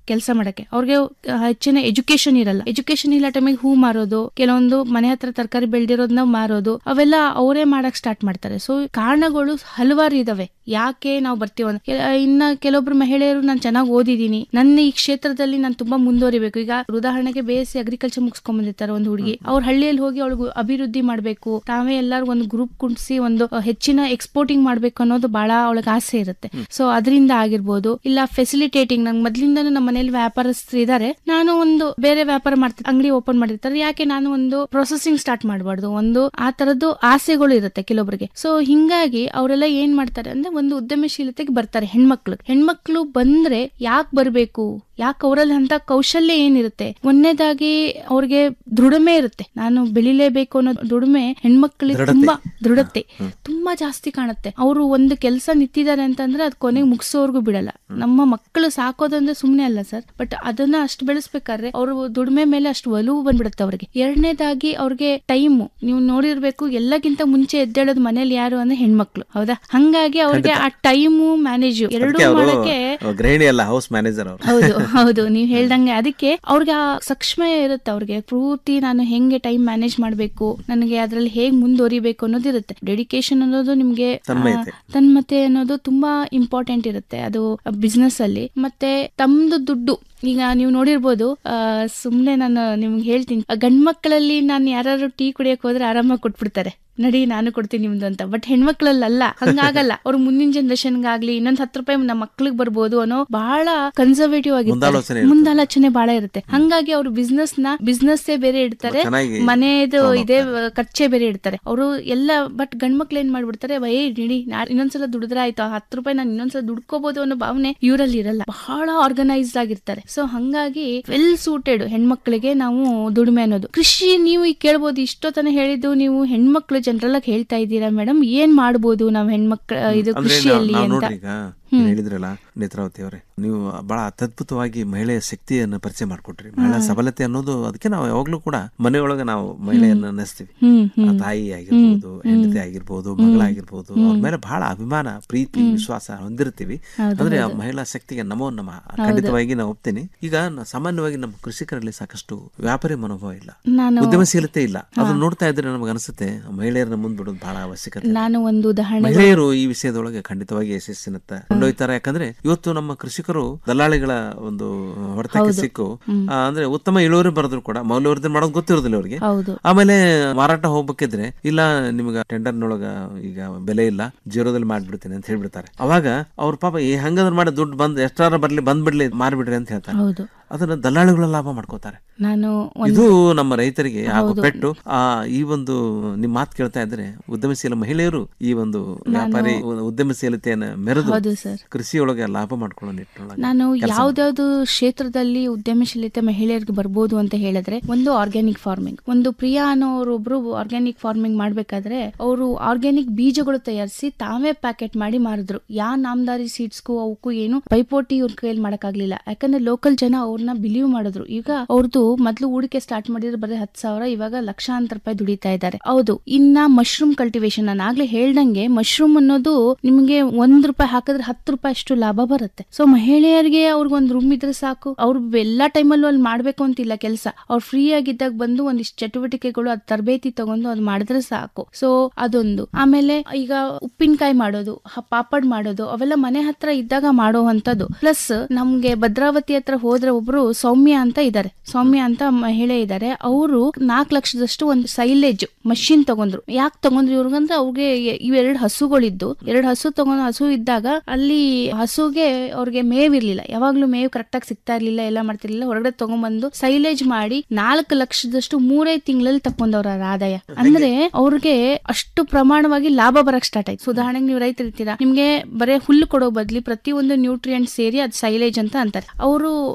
ಕೆಲಸ ಮಾಡಕ್ಕೆ ಅವ್ರಿಗೆ ಆ, ಹೆಚ್ಚಿನ ಎಜುಕೇಶನ್ ಇರಲ್ಲ ಎಜುಕೇಶನ್ ಇಲ್ಲ ಟೈಮಿಗೆ ಹೂ ಮಾರೋದು ಕೆಲವೊಂದು ಮನೆ ಹತ್ರ ತರಕಾರಿ ಬೆಳೆದಿರೋದನ್ನ ಮಾರೋದು ಅವೆಲ್ಲ ಅವರೇ ಮಾಡಕ್ ಸ್ಟಾರ್ಟ್ ಮಾಡ್ತಾರೆ ಸೊ ಕಾರಣಗಳು ಹಲವಾರು ಇದಾವೆ ಯಾಕೆ ನಾವು ಬರ್ತೀವಿ ಅಂತ ಕೆಲ- ಇನ್ನ ಕೆಲವೊಬ್ರು ಮಹಿಳೆಯರು ನಾನು ಚೆನ್ನಾಗಿ ಓದಿದೀನಿ ನನ್ನ ಈ ಕ್ಷೇತ್ರದಲ್ಲಿ ನಾನು ತುಂಬಾ ಮುಂದುವರಿಬೇಕು ಈಗ ಉದಾಹರಣೆಗೆ ಬಿ ಎಸ್ ಸಿ ಅಗ್ರಿಕಲ್ಚರ್ ಮುಗಿಸ್ಕೊಂಡ್ ಬಂದಿರ್ತಾರೆ ಒಂದು ಹುಡುಗಿ ಅವ್ರ ಹಳ್ಳಿಯಲ್ಲಿ ಹೋಗಿ ಅವಳಿಗೆ ಅಭಿವೃದ್ಧಿ ಮಾಡ್ಬೇಕು ತಾವೇ ಎಲ್ಲರೂ ಒಂದು ಗ್ರೂಪ್ ಕುಂಡಿಸಿ ಒಂದು ಅಹ್, ಹೆಚ್ಚಿನ ಎಕ್ಸ್ಪೋರ್ಟಿಂಗ್ ಮಾಡ್ಬೇಕು ಅನ್ನೋದು ಬಹಳ ಅವಳಿಗೆ ಆಸೆ ಇರುತ್ತೆ ಸೊ ಅದರಿಂದ ಆಗಿರ್ಬೋದು ಇಲ್ಲ ಫೆಸಿಲಿಟೇಟಿಂಗ್ ನಂಗೆ ಮೊದ್ಲಿಂದಾನು ನಮ್ಮ ಮನೇಲಿ ವ್ಯಾಪಾರಸ್ಥರು ಇದಾರೆ ನಾನು ಒಂದು ಬೇರೆ ವ್ಯಾಪಾರ ಮಾಡ್ತೀನಿ ಅಂಗಡಿ ಓಪನ್ ಮಾಡಿರ್ತಾರೆ ಯಾಕೆ ನಾನು ಒಂದು ಪ್ರೊಸೆಸಿಂಗ್ ಸ್ಟಾರ್ಟ್ ಮಾಡಬಾರ್ದು ಒಂದು ಆ ತರದ್ದು ಆಸೆಗಳು ಇರುತ್ತೆ ಕೆಲವೊಬ್ಬರಿಗೆ ಸೊ ಹಿಂಗಾಗಿ ಅವರೆಲ್ಲ ಏನ್ ಮಾಡ್ತಾರೆ ಅಂದ್ರೆ ಒಂದು ಉದ್ಯಮಶೀಲತೆಗೆ ಬರ್ತಾರೆ ಹೆಣ್ಮಕ್ಳು ಹೆಣ್ಮಕ್ಳು ಬಂದ್ರೆ ಯಾಕೆ ಬರ್ಬೇಕು ಯಾಕೆ ಅವರಲ್ಲಿ ಅಂತ ಕೌಶಲ್ಯ ಏನಿರುತ್ತೆ ಒಂದನೇದಾಗಿ ಅವ್ರಿಗೆ ದೃಢಮೆ ಇರುತ್ತೆ ನಾನು ಬೆಳಿಲೇಬೇಕು ಅನ್ನೋ ದುಡಿಮೆ ಹೆಣ್ಮಕ್ಳಿಗೆ ದೃಢತೆ. ತುಂಬಾ ದೃಢತೆ ತುಂಬಾ ಜಾಸ್ತಿ ಕಾಣುತ್ತೆ ಅವರು ಒಂದು ಕೆಲಸ ನಿಂತಿದ್ದಾರೆ ಅಂತಂದ್ರೆ ಅದ್ ಕೊನೆಗೆ ಮುಗಿಸೋರ್ಗು ಬಿಡಲ್ಲ ನಮ್ಮ ಮಕ್ಕಳು ಸಾಕೋದಂದ್ರೆ ಸುಮ್ನೆ ಅಲ್ಲ ಸರ್ ಬಟ್ ಅದನ್ನ ಅಷ್ಟು ಬೆಳೆಸ್ಬೇಕಾದ್ರೆ ಅವರು ದುಡಿಮೆ ಮೇಲೆ ಅಷ್ಟು ಒಲವು ಬಂದ್ಬಿಡುತ್ತೆ ಅವ್ರಿಗೆ ಎರಡನೇದಾಗಿ ಅವ್ರಿಗೆ ಟೈಮು ನೀವು ನೋಡಿರ್ಬೇಕು ಎಲ್ಲಕ್ಕಿಂತ ಮುಂಚೆ ಎದ್ದೇಳೋದು ಮನೇಲಿ ಯಾರು ಅಂದ್ರೆ ಹೆಣ್ಮಕ್ಳು ಹೌದಾ ಹಂಗಾಗಿ ಅವ್ರಿಗೆ ಆ ಟೈಮು ಮ್ಯಾನೇಜ್ ಎರಡೂ ಅದಕ್ಕೆ ಅವರು ಮಾಡಕ್ಕೆ ಗೃಹಿಣಿ ಅಲ್ಲ ಹೌಸ್ ಮ್ಯಾನೇಜರ್ ಅವರು ಹೌದು ಹೌದು ನೀವ್ ಹೇಳ್ದಂಗೆ ಅದಕ್ಕೆ ಅವ್ರಿಗೆ ಆ ಸಕ್ಷಮಯ ಇರುತ್ತೆ ಅವ್ರಿಗೆ ಪೂರ್ತಿ ನಾನು ಹೆಂಗೆ ಟೈಮ್ ಮ್ಯಾನೇಜ್ ಮಾಡ್ಬೇಕು ನನಗೆ ಅದ್ರಲ್ಲಿ ಹೇಗ್ ಮುಂದುವರಿಬೇಕು ಅನ್ನೋದು ಇರುತ್ತೆ ಡೆಡಿಕೇಶನ್ ಅನ್ನೋದು ನಿಮ್ಗೆ ಆ, ತನ್ಮಯತೆ. ತನ್ಮತೆ ಅನ್ನೋದು ತುಂಬಾ ಇಂಪಾರ್ಟೆಂಟ್ ಇರುತ್ತೆ ಅದು ಬಿಸ್ನೆಸ್ ಅಲ್ಲಿ ಮತ್ತೆ ತಮ್ದು ದುಡ್ಡು ಈಗ ನೀವು ನೋಡಿರ್ಬೋದು ಆ, ಸುಮ್ನೆ ನಾನು ನಿಮ್ಗೆ ಹೇಳ್ತೀನಿ ಗಂಡ್ ಮಕ್ಕಳಲ್ಲಿ ನಾನು ಯಾರು ಟೀ ಕುಡಿಯಕ್ ಹೋದ್ರೆ ಆರಾಮಾಗಿ ಕೊಟ್ಬಿಡ್ತಾರೆ ನಡಿ ನಾನು ಕೊಡ್ತೀನಿ ನಿಮ್ದು ಅಂತ ಬಟ್ ಹೆಣ್ಮಕ್ಳಲ್ಲ ಹಂಗಾಗಲ್ಲ ಅವ್ರು ಮುಂದಿನ ಜನರೇಷನ್ಗಾಗ್ಲಿ ಇನ್ನೊಂದ್ ಹತ್ತು ರೂಪಾಯಿ ನಮ್ಮ ಮಕ್ಳಿಗೆ ಬರ್ಬೋದು ಅನ್ನೋ ಬಹಳ ಕನ್ಸರ್ವೇಟಿವ್ ಮುಂದಾಲೋಚನೆ ಆಗಿರ್ತಾರೆ ಇರುತ್ತೆ. ಮುಂದಾಲೋಚನೆ ಬಹಳ ಇರುತ್ತೆ ಹಂಗಾಗಿ ಅವರು ಬಿಸ್ನೆಸ್ ನ ಬಿಸ್ನೆಸ್ ಬೇರೆ ಇಡ್ತಾರೆ ಚೆನ್ನಾಗಿ ಮನೆದು ಇದೇ ಖರ್ಚೆ ಬೇರೆ ಇಡ್ತಾರೆ ಅವರು ಎಲ್ಲ ಬಟ್ ಗಂಡ್ಮಕ್ಳು ಏನ್ ಮಾಡ್ಬಿಡ್ತಾರೆ ಏ ನಿಡಿ ನಾ ಇನ್ನೊಂದ್ಸಲ ದುಡಿದ್ರೆ ಆಯ್ತು ಆ ಹತ್ತು ರೂಪಾಯಿ ನಾನು ಇನ್ನೊಂದ್ಸಲ ದುಡ್ಕೋಬಹುದು ಅನ್ನೋ ಭಾವನೆ ಇವರಲ್ಲಿ ಇರಲ್ಲ ಬಹಳ ಆರ್ಗನೈಸ್ಡ್ ಆಗಿರ್ತಾರೆ ಸೊ ಹಂಗಾಗಿ ವೆಲ್ ಸೂಟೆಡ್ ಹೆಣ್ಮಕ್ಳಿಗೆ ನಾವು ದುಡಿಮೆ ಅನ್ನೋದು ಕೃಷಿ ನೀವು ಈಗ ಕೇಳ್ಬೋದು ಇಷ್ಟೊತ್ತನ ಹೇಳಿದ್ದು ನೀವು ಹೆಣ್ಮಕ್ಳು ಜನರಲ್ ಆಗಿ ಹೇಳ್ತಾ ಇದ್ದೀರಾ ಮೇಡಮ್ ಏನ್ ಮಾಡ್ಬೋದು ನಾವು ಹೆಣ್ಮಕ್ಳ ಇದು ಅಂದ್ರೆ ಕೃಷಿಯಲ್ಲಿ ನಾವು ಅಂತ ನೋಡ್ರಿ ಈಗ ಏನ್ ಹೇಳಿದ್ರಲ್ಲ ನೇತ್ರಾವತಿ ಅವರೇ ನೀವು ಬಹಳ ಅತ್ಯದ್ಭುತವಾಗಿ ಮಹಿಳೆಯ ಶಕ್ತಿಯನ್ನ ಪರಿಚಯ ಮಾಡ್ಕೊಟ್ರಿ ಮಹಿಳಾ ಸಬಲತೆ ಅನ್ನೋದು ಅದಕ್ಕೆ ನಾವು ಯಾವಾಗ್ಲೂ ಕೂಡ ಮನೆಯೊಳಗೆ ನಾವು ಮಹಿಳೆಯನ್ನ ನೆನೆಸ್ತೀವಿ ಹ್ಮ್, ಹ್ಮ್. ಆ ತಾಯಿ ಆಗಿರ್ಬೋದು ಹೆಂಡತಿ ಆಗಿರ್ಬೋದು ಮಗಳಾಗಿರ್ಬೋದು ಅವ್ರ ಮೇಲೆ ಬಹಳ ಅಭಿಮಾನ ಪ್ರೀತಿ ವಿಶ್ವಾಸ ಹೊಂದಿರ್ತೀವಿ ಹೌದು, ಅಂದ್ರೆ ಆ ಹೌದು. ಮಹಿಳಾ ಶಕ್ತಿಗೆ ನಮೋ ನಮ ಖಂಡಿತವಾಗಿ ನಾವು ಒಪ್ತೀನಿ ಈಗ ನ- ಸಾಮಾನ್ಯವಾಗಿ ನಮ್ಮ ಕೃಷಿಕರಲ್ಲಿ ಸಾಕಷ್ಟು ವ್ಯಾಪಾರಿ ಮನೋಭಾವ ಇಲ್ಲ ನಾನು ಉದ್ಯಮಶೀಲತೆ ಇಲ್ಲ ಅದನ್ನ ನೋಡ್ತಾ ಇದ್ರೆ ನಮ್ಗೆ ಅನಿಸುತ್ತೆ ಮಹಿಳೆಯರನ್ನ ಮುಂದ್ಬಿಡೋದು ಬಹಳ ಅವಶ್ಯಕತೆ ನಾನು ಒಂದು ಉದಾಹರಣೆ ಮಹಿಳೆಯರು ಈ ವಿಷಯದೊಳಗೆ ಖಂಡಿತವಾಗಿ ಯಶಸ್ಸಿನತ್ತ ಕೊಂಡೊಯ್ತಾರೆ ಯಾಕಂದ್ರೆ ಇವತ್ತು ನಮ್ಮ ಕೃಷಿಕರು ದಲ್ಲಾಳಿಗಳ ಒಂದು ಹೊಡೆತಕ್ಕೆ ಹೌದು. ಸಿಕ್ಕು ಆ, ಅಂದ್ರೆ ಉತ್ತಮ ಇಳುವರಿ ಬರೆದ್ರು ಕೂಡ ಮೌಲ್ಯವರ್ಧನೆ ಮಾಡೋದು ಗೊತ್ತಿರೋದಿಲ್ಲ ಅವ್ರಿಗೆ ಹೌದು ಆಮೇಲೆ ಮಾರಾಟ ಹೋಗ್ಬೇಕಿದ್ರೆ ಇಲ್ಲ ನಿಮ್ಗ ಟೆಂಡರ್ನೊಳಗ ಈಗ ಬೆಲೆ ಇಲ್ಲ ಜೀರೋದಲ್ಲಿ ಮಾಡ್ಬಿಡ್ತೀನಿ ಅಂತ ಹೇಳ್ಬಿಡ್ತಾರೆ ಅವಾಗ ಅವ್ರ ಪಾಪ ಈ ಹಂಗಾದ್ರೆ ಮಾಡಿ ದುಡ್ಡು ಬಂದ್ ಎಷ್ಟಾರ ಬರ್ಲಿ ಬಂದ್ಬಿಡ್ಲಿ ಮಾರ್ಬಿಡ್ರಿ ಅಂತ ಹೇಳ್ತಾರೆ ಹೌದು ಅದನ್ನ ದಲ್ಲಾಳಿಗಳ ಲಾಭ ಮಾಡ್ಕೋತಾರೆ ನಾನು ಇದು ಒಂದು ನಮ್ಮ ರೈತರಿಗೆ ಆಗೋ ಹೌದು. ಪೆಟ್ಟು ಆ ಈ ಒಂದು ನಿಮ್ ಮಾತು ಕೇಳ್ತಾ ಇದ್ರೆ ಉದ್ಯಮಶೀಲ ಮಹಿಳೆಯರು ಈ ಒಂದು ವ್ಯಾಪಾರಿ ಉದ್ಯಮಶೀಲತೆಯನ್ನ ಮೆರೆದು ಹೌದು ಸರ್ ಕೃಷಿಯೊಳಗೆ ಲಾಭ ಮಾಡ್ಕೊಳ್ಳೋ ನಿಟ್ಟಿನೊಳಗೆ ನಾನು ಕೆಲ್ಸ ಯಾವ್ದಾವ್ದು ಕ್ಷೇತ್ರದಲ್ಲಿ ಉದ್ಯಮಶೀಲತೆ ಮಹಿಳೆಯರಿಗೆ ಬರ್ಬೋದು ಅಂತ ಹೇಳಿದ್ರೆ ಒಂದು ಆರ್ಗ್ಯಾನಿಕ್ ಫಾರ್ಮಿಂಗ್ ಒಂದು ಪ್ರಿಯಾ ಅನ್ನೋರೊಬ್ರು ಆರ್ಗ್ಯಾನಿಕ್ ಫಾರ್ಮಿಂಗ್ ಮಾಡ್ಬೇಕಾದ್ರೆ ಅವರು ಆರ್ಗ್ಯಾನಿಕ್ ಬೀಜಗಳು ತಯಾರಿಸಿ ತಾವೇ ಪ್ಯಾಕೆಟ್ ಮಾಡಿ ಮಾರಿದ್ರು ಯಾ ನಾಮದಾರಿ ಸೀಡ್ಸ್ಗೂ ಅವಕ್ಕೂ ಏನು ಪೈಪೋಟಿ ಇವ್ರ ಕೈಯಲ್ಲಿ ಮಾಡಕ್ಕಾಗ್ಲಿಲ್ಲ ಯಾಕಂದ್ರೆ ಲೋಕಲ್ ಜನ ಅವ್ರನ್ನ ಬಿಲೀವ್ ಮಾಡಿದ್ರು ಈಗ ಅವ್ರದ್ದು ಮೊದ್ಲು ಹೂಡಿಕೆ ಸ್ಟಾರ್ಟ್ ಮಾಡಿದ್ರೆ ಬರೀ ಹತ್ತು ಸಾವಿರ ಇವಾಗ ಲಕ್ಷಾಂತರ ರೂಪಾಯಿ ದುಡಿತಾ ಇದ್ದಾರೆ ಹೌದು ಇನ್ನ ಮಶ್ರೂಮ್ ಕಲ್ಟಿವೇಶನ್ ನಾನು ಆಗ್ಲೇ ಹೇಳ್ದಂಗೆ ಮಶ್ರೂಮ್ ಅನ್ನೋದು ನಿಮ್ಗೆ ಒಂದ್ ರೂಪಾಯಿ ಹಾಕಿದ್ರೆ ಹತ್ತು ರೂಪಾಯಿ ಅಷ್ಟು ಲಾಭ ಬರುತ್ತೆ ಸೊ ಮಹಿಳೆಯರಿಗೆ ಅವ್ರಿಗೊಂದು ರೂಮ್ ಇದ್ರೆ ಸಾಕು ಅವ್ರು ಎಲ್ಲಾ ಟೈಮಲ್ಲೂ ಅಲ್ಲಿ ಮಾಡ್ಬೇಕು ಅಂತಿಲ್ಲ ಕೆಲಸ ಅವ್ರು ಫ್ರೀ ಆಗಿದ್ದಾಗ ಬಂದು ಒಂದಿಷ್ಟು ಚಟುವಟಿಕೆಗಳು ಅದ್ ತರಬೇತಿ ತಗೊಂಡು ಅದ್ ಮಾಡಿದ್ರೆ ಸಾಕು ಸೊ ಅದೊಂದು ಆಮೇಲೆ ಈಗ ಉಪ್ಪಿನಕಾಯಿ ಮಾಡೋದು ಹ- ಪಾಪಡ್ ಮಾಡೋದು ಅವೆಲ್ಲ ಮನೆ ಹತ್ರ ಇದ್ದಾಗ ಮಾಡುವಂತದ್ದು ಪ್ಲಸ್ ನಮ್ಗೆ ಭದ್ರಾವತಿ ಹತ್ರ ಹೋದ್ರೆ ಒಬ್ರು ಸೌಮ್ಯ ಅಂತ ಇದ್ದಾರೆ ಸೌಮ್ಯ ಅಂತ ಮಹಿಳೆ ಇದ್ದಾರೆ ಅವರು ನಾಲ್ಕು ಲಕ್ಷದಷ್ಟು ಒಂದು ಸೈಲೇಜ್ ಮಷಿನ್ ತಗೊಂಡ್ರು ಯಾಕೆ ತಗೊಂಡ್ರು ಇವ್ರಿಗಂದ್ರೆ ಅವ್ರಿಗೆ ಇವೆರಡು ಹಸುಗಳಿದ್ದು ಎರಡು ಹಸು ತಗೊಂಡ್ ಹಸು ಇದ್ದಾಗ ಅಲ್ಲಿ ಹಸುಗೆ ಅವ್ರಿಗೆ ಮೇವ್ ಇರ್ಲಿಲ್ಲ ಯಾವಾಗ್ಲೂ ಮೇವ್ ಕರೆಕ್ಟ್ ಆಗಿ ಸಿಗ್ತಾ ಇರ್ಲಿಲ್ಲ ಎಲ್ಲ ಮಾಡ್ತಿರ್ಲಿಲ್ಲ ಹೊರಗಡೆ ತಗೊಂಡ್ಬಂದು ಸೈಲೇಜ್ ಮಾಡಿ ನಾಲ್ಕು ಲಕ್ಷದಷ್ಟು ಮೂರೇ ತಿಂಗಳಲ್ಲಿ ತಕೊಂಡವ್ರ ಆದಾಯ ಅಂದ್ರೆ ಅವ್ರಿಗೆ ಅಷ್ಟು ಪ್ರಮಾಣವಾಗಿ ಲಾಭ ಬರಕ್ ಸ್ಟಾರ್ಟ್ ಆಯ್ತು ಉದಾಹರಣೆಗೆ ನೀವು ರೈತ ಇರ್ತೀರಾ ನಿಮ್ಗೆ ಬರೇ ಹುಲ್ಲು ಕೊಡೋ ಬದ್ಲಿ ಪ್ರತಿಯೊಂದು ನ್ಯೂಟ್ರಿಯೆಂಟ್ ಸೇರಿ ಅದು ಸೈಲೇಜ್ ಅಂತ ಅಂತಾರೆ ಅವರು ಡಿಗ್ರಿ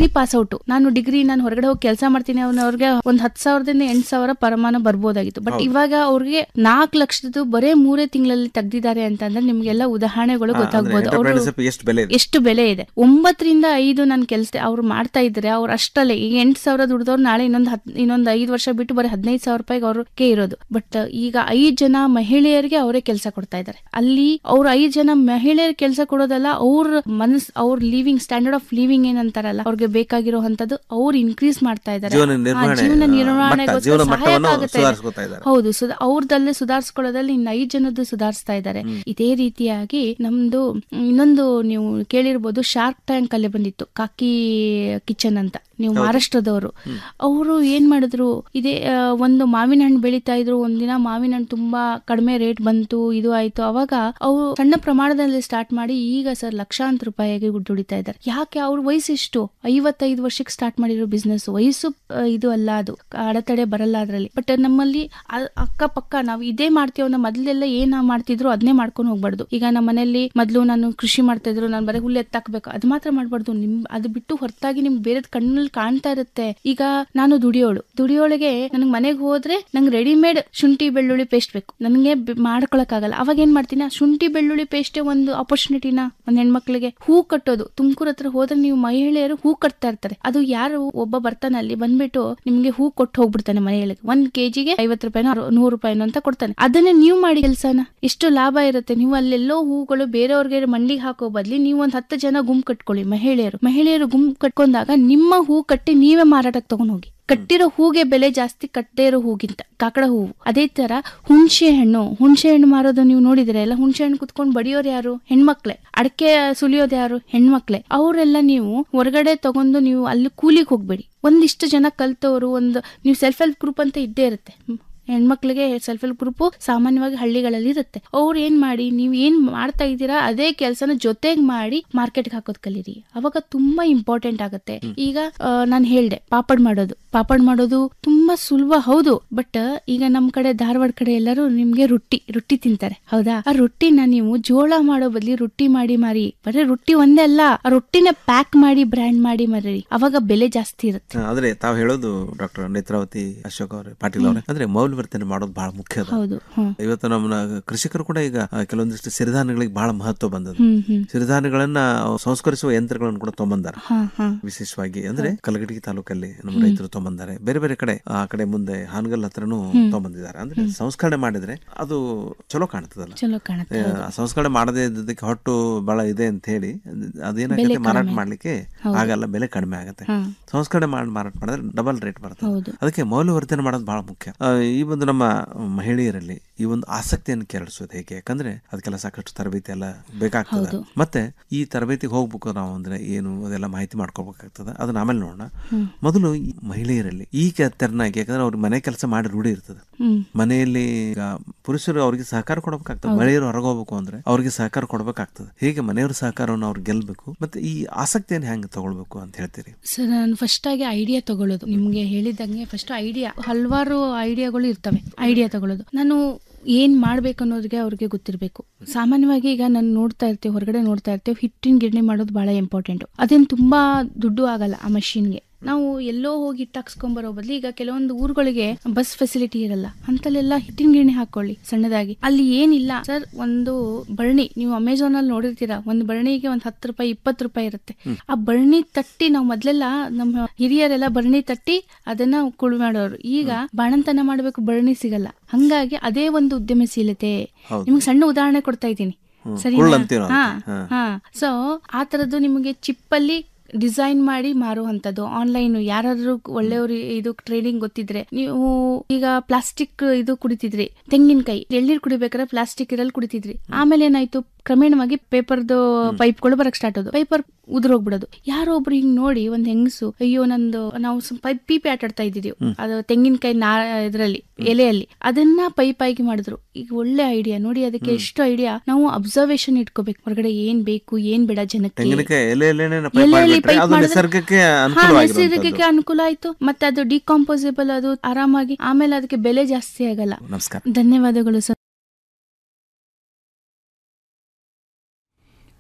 ಡಿಗ್ರಿ ಪಾಸ್ ಔಟ್ ನಾನು ಡಿಗ್ರಿ ನಾನು ಹೊರಗಡೆ ಹೋಗಿ ಕೆಲಸ ಮಾಡ್ತೀನಿ ಅವ್ರಿಗೆ ಒಂದ್ ಹತ್ತು ಸಾವಿರದಿಂದ ಎಂಟು ಸಾವಿರ ಪರಮಾನ ಬರ್ಬೋದಾಗಿತ್ತು ಬಟ್ ಹೌದು. ಇವಾಗ ಅವ್ರಿಗೆ ನಾಲ್ಕು ಲಕ್ಷದ್ದು ಬರೇ ಮೂರೇ ತಿಂಗಳಲ್ಲಿ ತೆಗ್ದಿದ್ದಾರೆ ಅಂತಂದ್ರೆ ನಿಮ್ಗೆಲ್ಲ ಉದಾಹರಣೆಗಳು ಹಾ, ಅಂದ್ರೆ ಗೊತ್ತಾಗ್ಬೋದು ಅವರು entrepreneurship ಎಷ್ಟು ಬೆಲೆ ಇದೆ ಎಷ್ಟು ಬೆಲೆ ಇದೆ ಒಂಬತ್ತರಿಂದ ಐದು ನನ್ನ ಕೆಲಸ ಅವ್ರು ಮಾಡ್ತಾ ಇದ್ರೆ ಅವ್ರು ಅಷ್ಟಲ್ಲೇ ಈಗ ಎಂಟು ಸಾವಿರ ದುಡ್ದವ್ರು ನಾಳೆ ಇನ್ನೊಂದು ಹತ್ ಇನ್ನೊಂದು ಐದು ವರ್ಷ ಬಿಟ್ಟು ಬರೀ ಹದಿನೈದು ಸಾವಿರ ರೂಪಾಯಿಗೆ ಅವ್ರಿಗೆ ಇರೋದು ಬಟ್ ಈಗ ಐದು ಜನ ಮಹಿಳೆಯರಿಗೆ ಅವರೇ ಕೆಲಸ ಕೊಡ್ತಾ ಇದ್ದಾರೆ ಅಲ್ಲಿ ಅವ್ರ ಐದು ಜನ ಮಹಿಳೆಯರ ಕೆಲಸ ಕೊಡೋದಲ್ಲ ಅವ್ರ ಮನಸ್ ಅವ್ರ ಲಿವಿಂಗ್ ಸ್ಟ್ಯಾಂಡರ್ಡ್ ಆಫ್ ಲಿವಿಂಗ್ ಏನಂತಾರಲ್ಲ ಅವ್ರಿಗೆ ಬೇಕಾಗಿರೋ ಅಂತದ್ದು ಅವ್ರು ಇನ್ಕ್ರೀಸ್ ಮಾಡ್ತಾ ಇದ್ದಾರೆ ಜೀವನ ಹಾ, ನಿರ್ವಹಣೆ, ಜೀವನ ಮಟ್ಟ, ನಿರ್ವಹಣೆಗೋಸ್ಕರ ಜೀವನ ಸಹಾಯಕ ಮಟ್ಟವನ್ನು ಆಗುತ್ತೆ ಸುಧಾರಿಸ್ಕೊತಾ ಇದ್ದಾರೆ. ಹೌದು ಸುಧಾ ಅವ್ರದಲ್ಲೇ ಸುಧಾರಿಸ್ಕೊಳ್ಳೋದ್ರಲ್ಲಿ ಇನ್ನು ಐದು ಜನದ್ದು ಸುಧಾರಿಸ್ತಾ ಇದ್ದಾರೆ ಇದೇ ರೀತಿಯಾಗಿ ನಮ್ದು ಇನ್ನೊಂದು ನೀವು ಕೇಳಿರ್ಬೋದು ಶಾರ್ಕ್ ಟ್ಯಾಂಕ್ ಅಲ್ಲಿ ಬಂದಿತ್ತು ಕಾಕಿ ಕಿಚನ್ ಅಂತ ನೀವು ಹೌದು. ಮಹಾರಾಷ್ಟ್ರದವರು ಅವರು ಏನ್ ಮಾಡಿದ್ರು ಇದೇ ಆ, ಒಂದು ಮಾವಿನ ಹಣ್ಣು ಬೆಳೀತಾ ಇದ್ರು ಒಂದಿನ ಮಾವಿನ ಹಣ್ಣು ತುಂಬಾ ಕಡಿಮೆ ರೇಟ್ ಬಂತು ಇದು ಆಯ್ತು ಅವಾಗ ಅವರು ಸಣ್ಣ ಪ್ರಮಾಣದಲ್ಲಿ ಸ್ಟಾರ್ಟ್ ಮಾಡಿ ಈಗ ಸರ್ ಲಕ್ಷಾಂತರ ರೂಪಾಯಿಗೆ ದುಡಿತಾ ಇದ್ದಾರೆ ಯಾಕೆ ಅವ್ರ ವಯಸ್ಸು ಎಷ್ಟು ಐವತ್ತೈದು ವರ್ಷಕ್ಕೆ ಸ್ಟಾರ್ಟ್ ಮಾಡಿರೋ ಬಿಸ್ನೆಸ್ ವಯಸ್ಸು ಆ, ಇದು ಅಲ್ಲ ಅದು ಅಡೆತಡೆ ಬರಲ್ಲ ಅದರಲ್ಲಿ ಬಟ್ ನಮ್ಮಲ್ಲಿ ಅ- ಅಕ್ಕಪಕ್ಕ ನಾವು ಇದೇ ಮಾಡ್ತೀವಿ ಅನ್ನೋ ಮೊದಲೆಲ್ಲ ಏನ್ ನಾವ್ ಮಾಡ್ತಿದ್ರು ಅದನ್ನೇ ಮಾಡ್ಕೊಂಡು ಹೋಗ್ಬಾರ್ದು ಈಗ ನಮ್ಮ ಮನೆಯಲ್ಲಿ ಮೊದಲು ನಾನು ಕೃಷಿ ಮಾಡ್ತಾ ಇದ್ರು ನಾನು ಬರೀ ಹುಲ್ಲು ಎತ್ತಾಕ್ಬೇಕು ಅದು ಮಾತ್ರ ಮಾಡ್ಬಾರ್ದು ನಿಮ್ ಅದು ಬಿಟ್ಟು ಹೊರತಾಗಿ ನಿಮ್ಗೆ ಬೇರೆದ್ ಕಣ್ಣಲ್ಲಿ ಕಾಣ್ತಾ ಇರುತ್ತೆ ಈಗ ನಾನು ದುಡಿಯೋಳು ದುಡಿಯೋಳಿಗೆ ನನಗೆ ಮನೆಗೆ ಹೋದ್ರೆ ನಂಗೆ ರೆಡಿಮೇಡ್ ಶುಂಠಿ ಬೆಳ್ಳುಳ್ಳಿ ಪೇಸ್ಟ್ ಬೇಕು ನನಗೆ ಮಾಡ್ಕೊಳಕ್ ಆಗಲ್ಲ ಅವಾಗ ಏನ್ ಮಾಡ್ತೀನಿ ಆ ಶುಂಠಿ ಬೆಳ್ಳುಳ್ಳಿ ಪೇಸ್ಟೇ ಒಂದು ಆಪರ್ಚುನಿಟಿನ ಒಂದ್ ಹೆಣ್ಮಕ್ಳಿಗೆ ಹೂ ಕಟ್ಟೋದು ತುಮಕೂರು ಹತ್ರ ಹೋದ್ರೆ ನೀವು ಮಹಿಳೆಯರು ಹೂ ಕಟ್ತಾ ಇರ್ತಾರೆ ಅದು ಯಾರು ಒಬ್ಬ ಬರ್ತಾನೆ ಅಲ್ಲಿ ಬಂದ್ಬಿಟ್ಟು ನಿಮ್ಗೆ ಹೂ ಕೊಟ್ಟು ಹೋಗ್ಬಿಡ್ತಾನೆ ಮನೆಯೊಳಗೆ ಒಂದ್ ಕೆಜಿಗೆ ಐವತ್ತು ರೂಪಾಯಿನೋ ಅರು- ನೂರು ರೂಪಾಯಿನೋ ಅಂತ ಕೊಡ್ತಾನೆ ಅದನ್ನೇ ನೀವು ಮಾಡಿ ಕೆಲ್ಸನ ಎಷ್ಟು ಲಾಭ ಇರುತ್ತೆ ನೀವು ಅಲ್ಲೆಲ್ಲೋ ಹೂಗಳು ಬೇರೆಯವ್ರಿಗೆ ಮಂಡಿಗೆ ಹಾಕೋ ಬದ್ಲಿ ನೀವು ಒಂದ್ ಹತ್ತು ಜನ ಗುಂಪು ಕಟ್ಕೊಳ್ಳಿ ಮಹಿಳೆಯರು ಮಹಿಳೆಯರು ಗುಂಪು ಕಟ್ಕೊಂಡಾಗ ನಿಮ್ಮ ಹೂ ಕಟ್ಟಿ ನೀವೇ ಮಾರಾಟಕ್ಕೆ ತಗೊಂಡ್ ಹೋಗಿ ಕಟ್ಟಿರೋ ಹೂಗೆ ಬೆಲೆ ಜಾಸ್ತಿ ಕಟ್ಟದೇ ಇರೋ ಹೂಗಿಂತ ಕಾಕಡ ಹೂವು ಅದೇ ತರ ಹುಣಸೆ ಹಣ್ಣು ಹುಣಸೆ ಹಣ್ಣು ಮಾರೋದು ನೀವು ನೋಡಿದ್ರೆ ಎಲ್ಲ ಹುಣಸೆ ಹಣ್ಣು ಕುತ್ಕೊಂಡು ಬಡಿಯೋರು ಯಾರು ಹೆಣ್ಮಕ್ಳೆ ಅಡಕೆ ಸುಲಿಯೋದು ಯಾರು ಹೆಣ್ಮಕ್ಳೆ ಅವರೆಲ್ಲ ನೀವು ಹೊರಗಡೆ ತಗೊಂಡು ನೀವು ಅಲ್ಲಿ ಕೂಲಿಗೆ ಹೋಗ್ಬೇಡಿ ಒಂದಿಷ್ಟು ಜನ ಕಲ್ತವರು ಒಂದು ನೀವು ಸೆಲ್ಫ್ ಹೆಲ್ಪ್ ಗ್ರೂಪ್ ಅಂತ ಇದ್ದೇ ಇರುತ್ತೆ ಹ್ಮ್. ಹೆಣ್ಮಕ್ಳಿಗೆ ಸೆಲ್ಫ್ ಹೆಲ್ಪ್ ಗ್ರೂಪ್ ಸಾಮಾನ್ಯವಾಗಿ ಹಳ್ಳಿಗಳಲ್ಲಿ ಇರುತ್ತೆ ಅವ್ರು ಏನ್ ಮಾಡಿ ನೀವು ಏನ್ ಮಾಡ್ತಾ ಇದ್ದೀರಾ ಅದೇ ಕೆಲಸನ ಜೊತೆಗ್ ಮಾಡಿ ಮಾರ್ಕೆಟ್ಗೆ ಹಾಕೋದ್ ಕಲೀರಿ ಅವಾಗ ತುಂಬಾ ಇಂಪಾರ್ಟೆಂಟ್ ಆಗುತ್ತೆ ಈಗ ನಾನು ಹೇಳ್ದೆ ಪಾಪಡ್ ಮಾಡೋದು ಪಾಪಡ್ ಮಾಡೋದು ತುಂಬಾ ಸುಲಭ ಹೌದು ಬಟ್ ಈಗ ನಮ್ ಕಡೆ ಧಾರವಾಡ ಕಡೆ ಎಲ್ಲರೂ ನಿಮ್ಗೆ ರೊಟ್ಟಿ ರೊಟ್ಟಿ ತಿಂತಾರೆ ಹೌದಾ ಆ ರೊಟ್ಟಿನ ನೀವು ಜೋಳ ಮಾಡೋ ಬದ್ಲಿ ರೊಟ್ಟಿ ಮಾಡಿ ಮಾರಿ ಬರೀ ರೊಟ್ಟಿ ಒಂದೇ ಅಲ್ಲ ಆ ರೊಟ್ಟಿನ ಪ್ಯಾಕ್ ಮಾಡಿ ಬ್ರ್ಯಾಂಡ್ ಮಾಡಿ ಮರಿ ಅವಾಗ ಬೆಲೆ ಜಾಸ್ತಿ ಇರುತ್ತೆ ಹಾ, ಆದ್ರೆ ತಾವು ಹೇಳೋದು ಡಾಕ್ಟರ್ ನೇತ್ರಾವತಿ ಅಶೋಕ್ ಅವರೇ ಪಾಟೀಲ್ ಅವರೇ ಅಂದ್ರೆ ಮೌಲ್ಯವರ್ಧನೆ ಮಾಡೋದು ಬಹಳ ಮುಖ್ಯ ಅದ ಹೌದು ಹ್ಮ್ ಇವತ್ತು ನಮ್ಮ ಕೃಷಿಕರು ಕೂಡ ಈಗ ಆ, ಕೆಲವೊಂದಿಷ್ಟು ಸಿರಿಧಾನ್ಯಗಳಿಗೆ ಬಹಳ ಮಹತ್ವ ಬಂದದ ಹ್ಮ್ ಹ್ಮ್ ಸಿರಿಧಾನ್ಯಗಳನ್ನ ಸಂಸ್ಕರಿಸುವ ಯಂತ್ರಗಳನ್ನು ಕೂಡ ತೊಂಬಂದಾರ ಹಾ ಹಾ ವಿಶೇಷವಾಗಿ ಅಂದ್ರೆ ಕಲಗಟಗಿ ತಾಲೂಕಲ್ಲಿ ನಮ್ಮ ರೈತರು ತೊಂಬಂದಾರೆ ಬೇರೆ ಬೇರೆ ಕಡೆ ಆ ಕಡೆ ಮುಂದೆ ಹಾನಗಲ್ ಹತ್ರನೂ ಹ್ಮ್. ತೊಂಬಂದಿದ್ದಾರೆ ಅಂದ್ರೆ ಸಂಸ್ಕರಣೆ ಮಾಡಿದ್ರೆ ಅದು ಚಲೋ ಕಾಣ್ತದಲ್ಲ ಚಲೋ ಕಾಣುತ್ತೆ ಆ, ಸಂಸ್ಕರಣೆ ಮಾಡದೇ ಇದ್ದದಕ್ಕೆ ಹೊಟ್ಟು ಬಹಳ ಇದೆ ಅಂತ ಹೇಳಿ ಅದೇನಾಗುತ್ತೆ ಬೆಲೆ ಮಾರಾಟ ಕಡಿಮೆ. ಮಾಡ್ಲಿಕ್ಕೆ ಹೌದು. ಆಗಲ್ಲ ಬೆಲೆ ಕಡಿಮೆ ಆಗುತ್ತೆ ಹಾ. ಸಂಸ್ಕರಣೆ ಮಾಡಿ ಮಾರಾಟ ಮಾಡಿದ್ರೆ ಡಬಲ್ ರೇಟ್ ಬರ್ತದೆ ಹೌದು. ಅದಕ್ಕೆ ಮೌಲ್ಯವರ್ಧನೆ ಮಾಡೋದು ಬಹಳ ಮುಖ್ಯ ಆ, ಈ ಒಂದು ನಮ್ಮ ಮಹಿಳೆಯರಲ್ಲಿ ಈ ಒಂದು ಆಸಕ್ತಿಯನ್ನು ಕೆರಳಿಸೋದು ಹೇಗೆ ಯಾಕಂದ್ರೆ ಅದಕ್ಕೆಲ್ಲ ಸಾಕಷ್ಟು ತರಬೇತಿ ಎಲ್ಲ ಬೇಕಾಗ್ತದೆ ಹೌದು. ಮತ್ತೆ ಈ ತರಬೇತಿಗೆ ಹೋಗ್ಬೇಕು ನಾವು ಅಂದ್ರೆ ಏನು ಅದೆಲ್ಲ ಮಾಹಿತಿ ಮಾಡ್ಕೋಬೇಕಾಗ್ತದೆ ಅದನ್ನ ಆಮೇಲೆ ನೋಡೋಣ ಹ್ಮ್. ಮೊದಲು ಈ ಮಹಿಳೆಯರಲ್ಲಿ ಈ ತೆರನಾಗಿ ಯಾಕಂದ್ರೆ ಅವ್ರಿಗೆ ಮನೆ ಕೆಲಸ ಮಾಡಿ ರೂಢಿ ಇರ್ತದೆ ಹ್ಮ್. ಮನೆಯಲ್ಲಿ ಈಗ ಪುರುಷರು ಅವ್ರಿಗೆ ಸಹಕಾರ ಕೊಡಬೇಕಾಗ್ತದೆ ಹೌದು. ಮಹಿಳೆಯರು ಹೊರಗೆ ಹೋಗ್ಬೇಕು ಅಂದ್ರೆ ಅವ್ರಿಗೆ ಸಹಕಾರ ಕೊಡಬೇಕಾಗ್ತದೆ ಹೇಗೆ ಮನೆಯವ್ರ ಸಹಕಾರವನ್ನು ಅವ್ರು ಗೆಲ್ಬೇಕು ಮತ್ತೆ ಈ ಆಸಕ್ತಿಯನ್ನು ಹೆಂಗೆ ತಗೊಳ್ಬೇಕು ಅಂತ ಹೇಳ್ತೀರಿ ಸರ್ ನಾನು ಫಸ್ಟ್ ಆಗಿ ಐಡಿಯಾ ತಗೊಳ್ಳೋದು ನಿಮ್ಗೆ ಹೇಳಿದಂಗೆ ಫಸ್ಟ್ ಐಡಿಯಾ ಹಲವಾರು ಐಡಿಯಾಗಳು ಇರ್ತವೆ ಐಡಿಯಾ ತಗೊಳ್ಳೋದು ನಾನು ಏನ್ ಮಾಡ್ಬೇಕು ಅನ್ನೋರಿಗೆ ಅವ್ರಿಗೆ ಗೊತ್ತಿರಬೇಕು ಸಾಮಾನ್ಯವಾಗಿ ಈಗ ನಾನು ನೋಡ್ತಾ ಇರ್ತೀವಿ ಹೊರಗಡೆ ನೋಡ್ತಾ ಇರ್ತೀವಿ ಹಿಟ್ಟಿನ ಗಿರಣಿ ಮಾಡೋದು ಬಹಳ ಇಂಪಾರ್ಟೆಂಟ್ ಅದೇನು ತುಂಬಾ ದುಡ್ಡು ಆಗಲ್ಲ ಆ ಮಷಿನ್ಗೆ ನಾವು ಎಲ್ಲೋ ಹೋಗಿ ಹಿಟ್ಟು ಹಾಕ್ಸ್ಕೊಂಬರೋ ಬದಲು ಈಗ ಕೆಲವೊಂದು ಊರುಗಳಿಗೆ ಬಸ್ ಫೆಸಿಲಿಟಿ ಇರಲ್ಲ ಅಂತಲ್ಲೆಲ್ಲ ಹಿಟ್ಟಿನ ಗಿರಣಿ ಹಾಕೊಳ್ಳಿ ಸಣ್ಣದಾಗಿ ಅಲ್ಲಿ ಏನಿಲ್ಲ ಸರ್ ಒಂದು ಬರಣಿ ನೀವು ಅಮೆಝಾನ್ ಅಲ್ಲಿ ನೋಡಿರ್ತೀರಾ ಒಂದು ಬರಣಿಗೆ ಒಂದ್ ಹತ್ತು ರೂಪಾಯಿ ಇಪ್ಪತ್ತು ರೂಪಾಯಿ ಇರುತ್ತೆ ಆ ಬರಣಿ ತಟ್ಟಿ ನಾವು ಮೊದ್ಲೆಲ್ಲ ನಮ್ಮ ಹಿರಿಯರೆಲ್ಲ ಬರಣಿ ತಟ್ಟಿ ಅದನ್ನ ಕುಳು ಮಾಡೋರು ಈಗ ಬಾಣಂತನ ಮಾಡ್ಬೇಕು ಬರಣಿ ಸಿಗಲ್ಲ ಹಂಗಾಗಿ ಅದೇ ಒಂದು ಉದ್ಯಮಶೀಲತೆ ಹೌದು. ನಿಮ್ಗೆ ಸಣ್ಣ ಉದಾಹರಣೆ ಕೊಡ್ತಾ ಇದ್ದೀನಿ ಹ್ಮ್. ಸರಿನಾ ಕುಳ್ಳು ಅಂತೀವಿ ನಾವು ಹಾ ಅದಕ್ಕೆ. ಹಾ. ಹಾ ಸೊ ಆ ತರದ್ದು ನಿಮಗೆ ಚಿಪ್ಪಲ್ಲಿ ಡಿಸೈನ್ ಮಾಡಿ ಮಾರುವಂತದ್ದು ಆನ್ಲೈನ್ ಯಾರಾದ್ರೂ ಒಳ್ಳೆಯವರು ಇದು ಟ್ರೈನಿಂಗ್ ಗೊತ್ತಿದ್ರೆ ನೀವು ಈಗ ಪ್ಲಾಸ್ಟಿಕ್ ಇದು ಕುಡಿತಿದ್ರಿ ತೆಂಗಿನಕಾಯಿ ಎಳ್ನೀರ್ ಕುಡಿಬೇಕಾದ್ರೆ ಪ್ಲಾಸ್ಟಿಕ್ ಇರಲ್ಲಿ ಕುಡಿತಿದ್ರಿ ಆಮೇಲೆ ಏನಾಯ್ತು ಕ್ರಮೇಣವಾಗಿ ಪೇಪರ್ದು ಪೈಪ್ಗಳು ಬರಕ್ ಸ್ಟಾರ್ಟ್ ಆದವು ಪೈಪರ್ ಉದುರೋಗ್ಬಿಡೋದು ಯಾರೋ ಒಬ್ರು ಹಿಂಗ್ ನೋಡಿ ಒಂದ್ ಹೆಂಗಸು ಅಯ್ಯೋ ನಂದು ನಾವು ಸ್ವಲ್ಪ ಪೈಪ್ ಪೀಪಿ ಆಟ ಆಡ್ತಾ ಇದ್ದಿದ್ವಿ ಅದು ತೆಂಗಿನಕಾಯಿ ನಾ ಇದ್ರಲ್ಲಿ ಎಲೆಯಲ್ಲಿ ಅದನ್ನ ಪೈಪ್ ಆಗಿ ಮಾಡಿದ್ರು ಈಗ ಒಳ್ಳೆ ಐಡಿಯಾ ನೋಡಿ ಅದಕ್ಕೆ ಎಷ್ಟು ಐಡಿಯಾ ನಾವು ಅಬ್ಸರ್ವೇಷನ್ ಇಟ್ಕೋಬೇಕು ಹೊರಗಡೆ ಏನ್ ಬೇಕು ಏನ್ ಬೇಡ ಜನಕ್ಕೆ ತೆಂಗಿನಕಾಯಿ ಎಲೆ ಎಲೆನೇ ಎಲೆಯಲ್ಲಿ ಪೈಪ್ pipe ಅದು ಮಾಡಿದ್ರೆ- ನಿಸರ್ಗಕ್ಕೆ ಹಾ, ಅನುಕೂಲವಾಗಿರುವಂತದ್ದು ನಿಸರ್ಗಕ್ಕೆ ಅನುಕೂಲ ಆಯ್ತು ಮತ್ತೆ ಅದು ಡಿಕಾಂಪೋಸಿಬಲ್ ಅದು ಆರಾಮಾಗಿ ಆಮೇಲೆ ಅದಕ್ಕೆ ಬೆಲೆ ಜಾಸ್ತಿ ಆಗಲ್ಲ ನಮಸ್ಕಾರ ಧನ್ಯವಾದಗಳು ಸರ್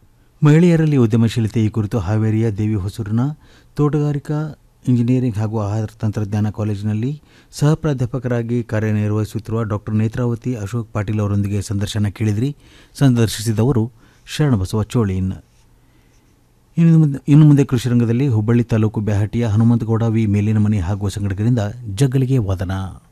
ಮಹಿಳೆಯರಲ್ಲಿ ಉದ್ಯಮಶೀಲತೆ ಈ ಕುರಿತು ಹಾವೇರಿಯ ದೇವಿ ಹೊಸೂರಿನ ತೋಟಗಾರಿಕಾ ಇಂಜಿನಿಯರಿಂಗ್ ಹಾಗೂ ಆಹಾರ ತಂತ್ರಜ್ಞಾನ ಕಾಲೇಜಿನಲ್ಲಿ ಸಹ ಪ್ರಾಧ್ಯಾಪಕರಾಗಿ ಕಾರ್ಯನಿರ್ವಹಿಸುತ್ತಿರುವ ಡಾಕ್ಟರ್ ನೇತ್ರಾವತಿ ಅಶೋಕ್ ಪಾಟೀಲ್ ಅವರೊಂದಿಗೆ ಸಂದರ್ಶನ ಕೇಳಿದ್ರಿ ಸಂದರ್ಶಿಸಿದವರು ಶರಣಬಸವ ಚೋಳಿನ್ ಇನ್ನು ಮುಂದೆ ಇನ್ನು ಮುಂದೆ ಕೃಷಿ ರಂಗದಲ್ಲಿ ಹುಬ್ಬಳ್ಳಿ ತಾಲೂಕು ಬ್ಯಾಹಟಿಯ ಹನುಮಂತಗೌಡ ವಿ ಮೇಲಿನ ಮನೆ ಹಾಗೂ ಸಂಘಟಕರಿಂದ ಜಗ್ಗಲಿಗೆ ವಾದನ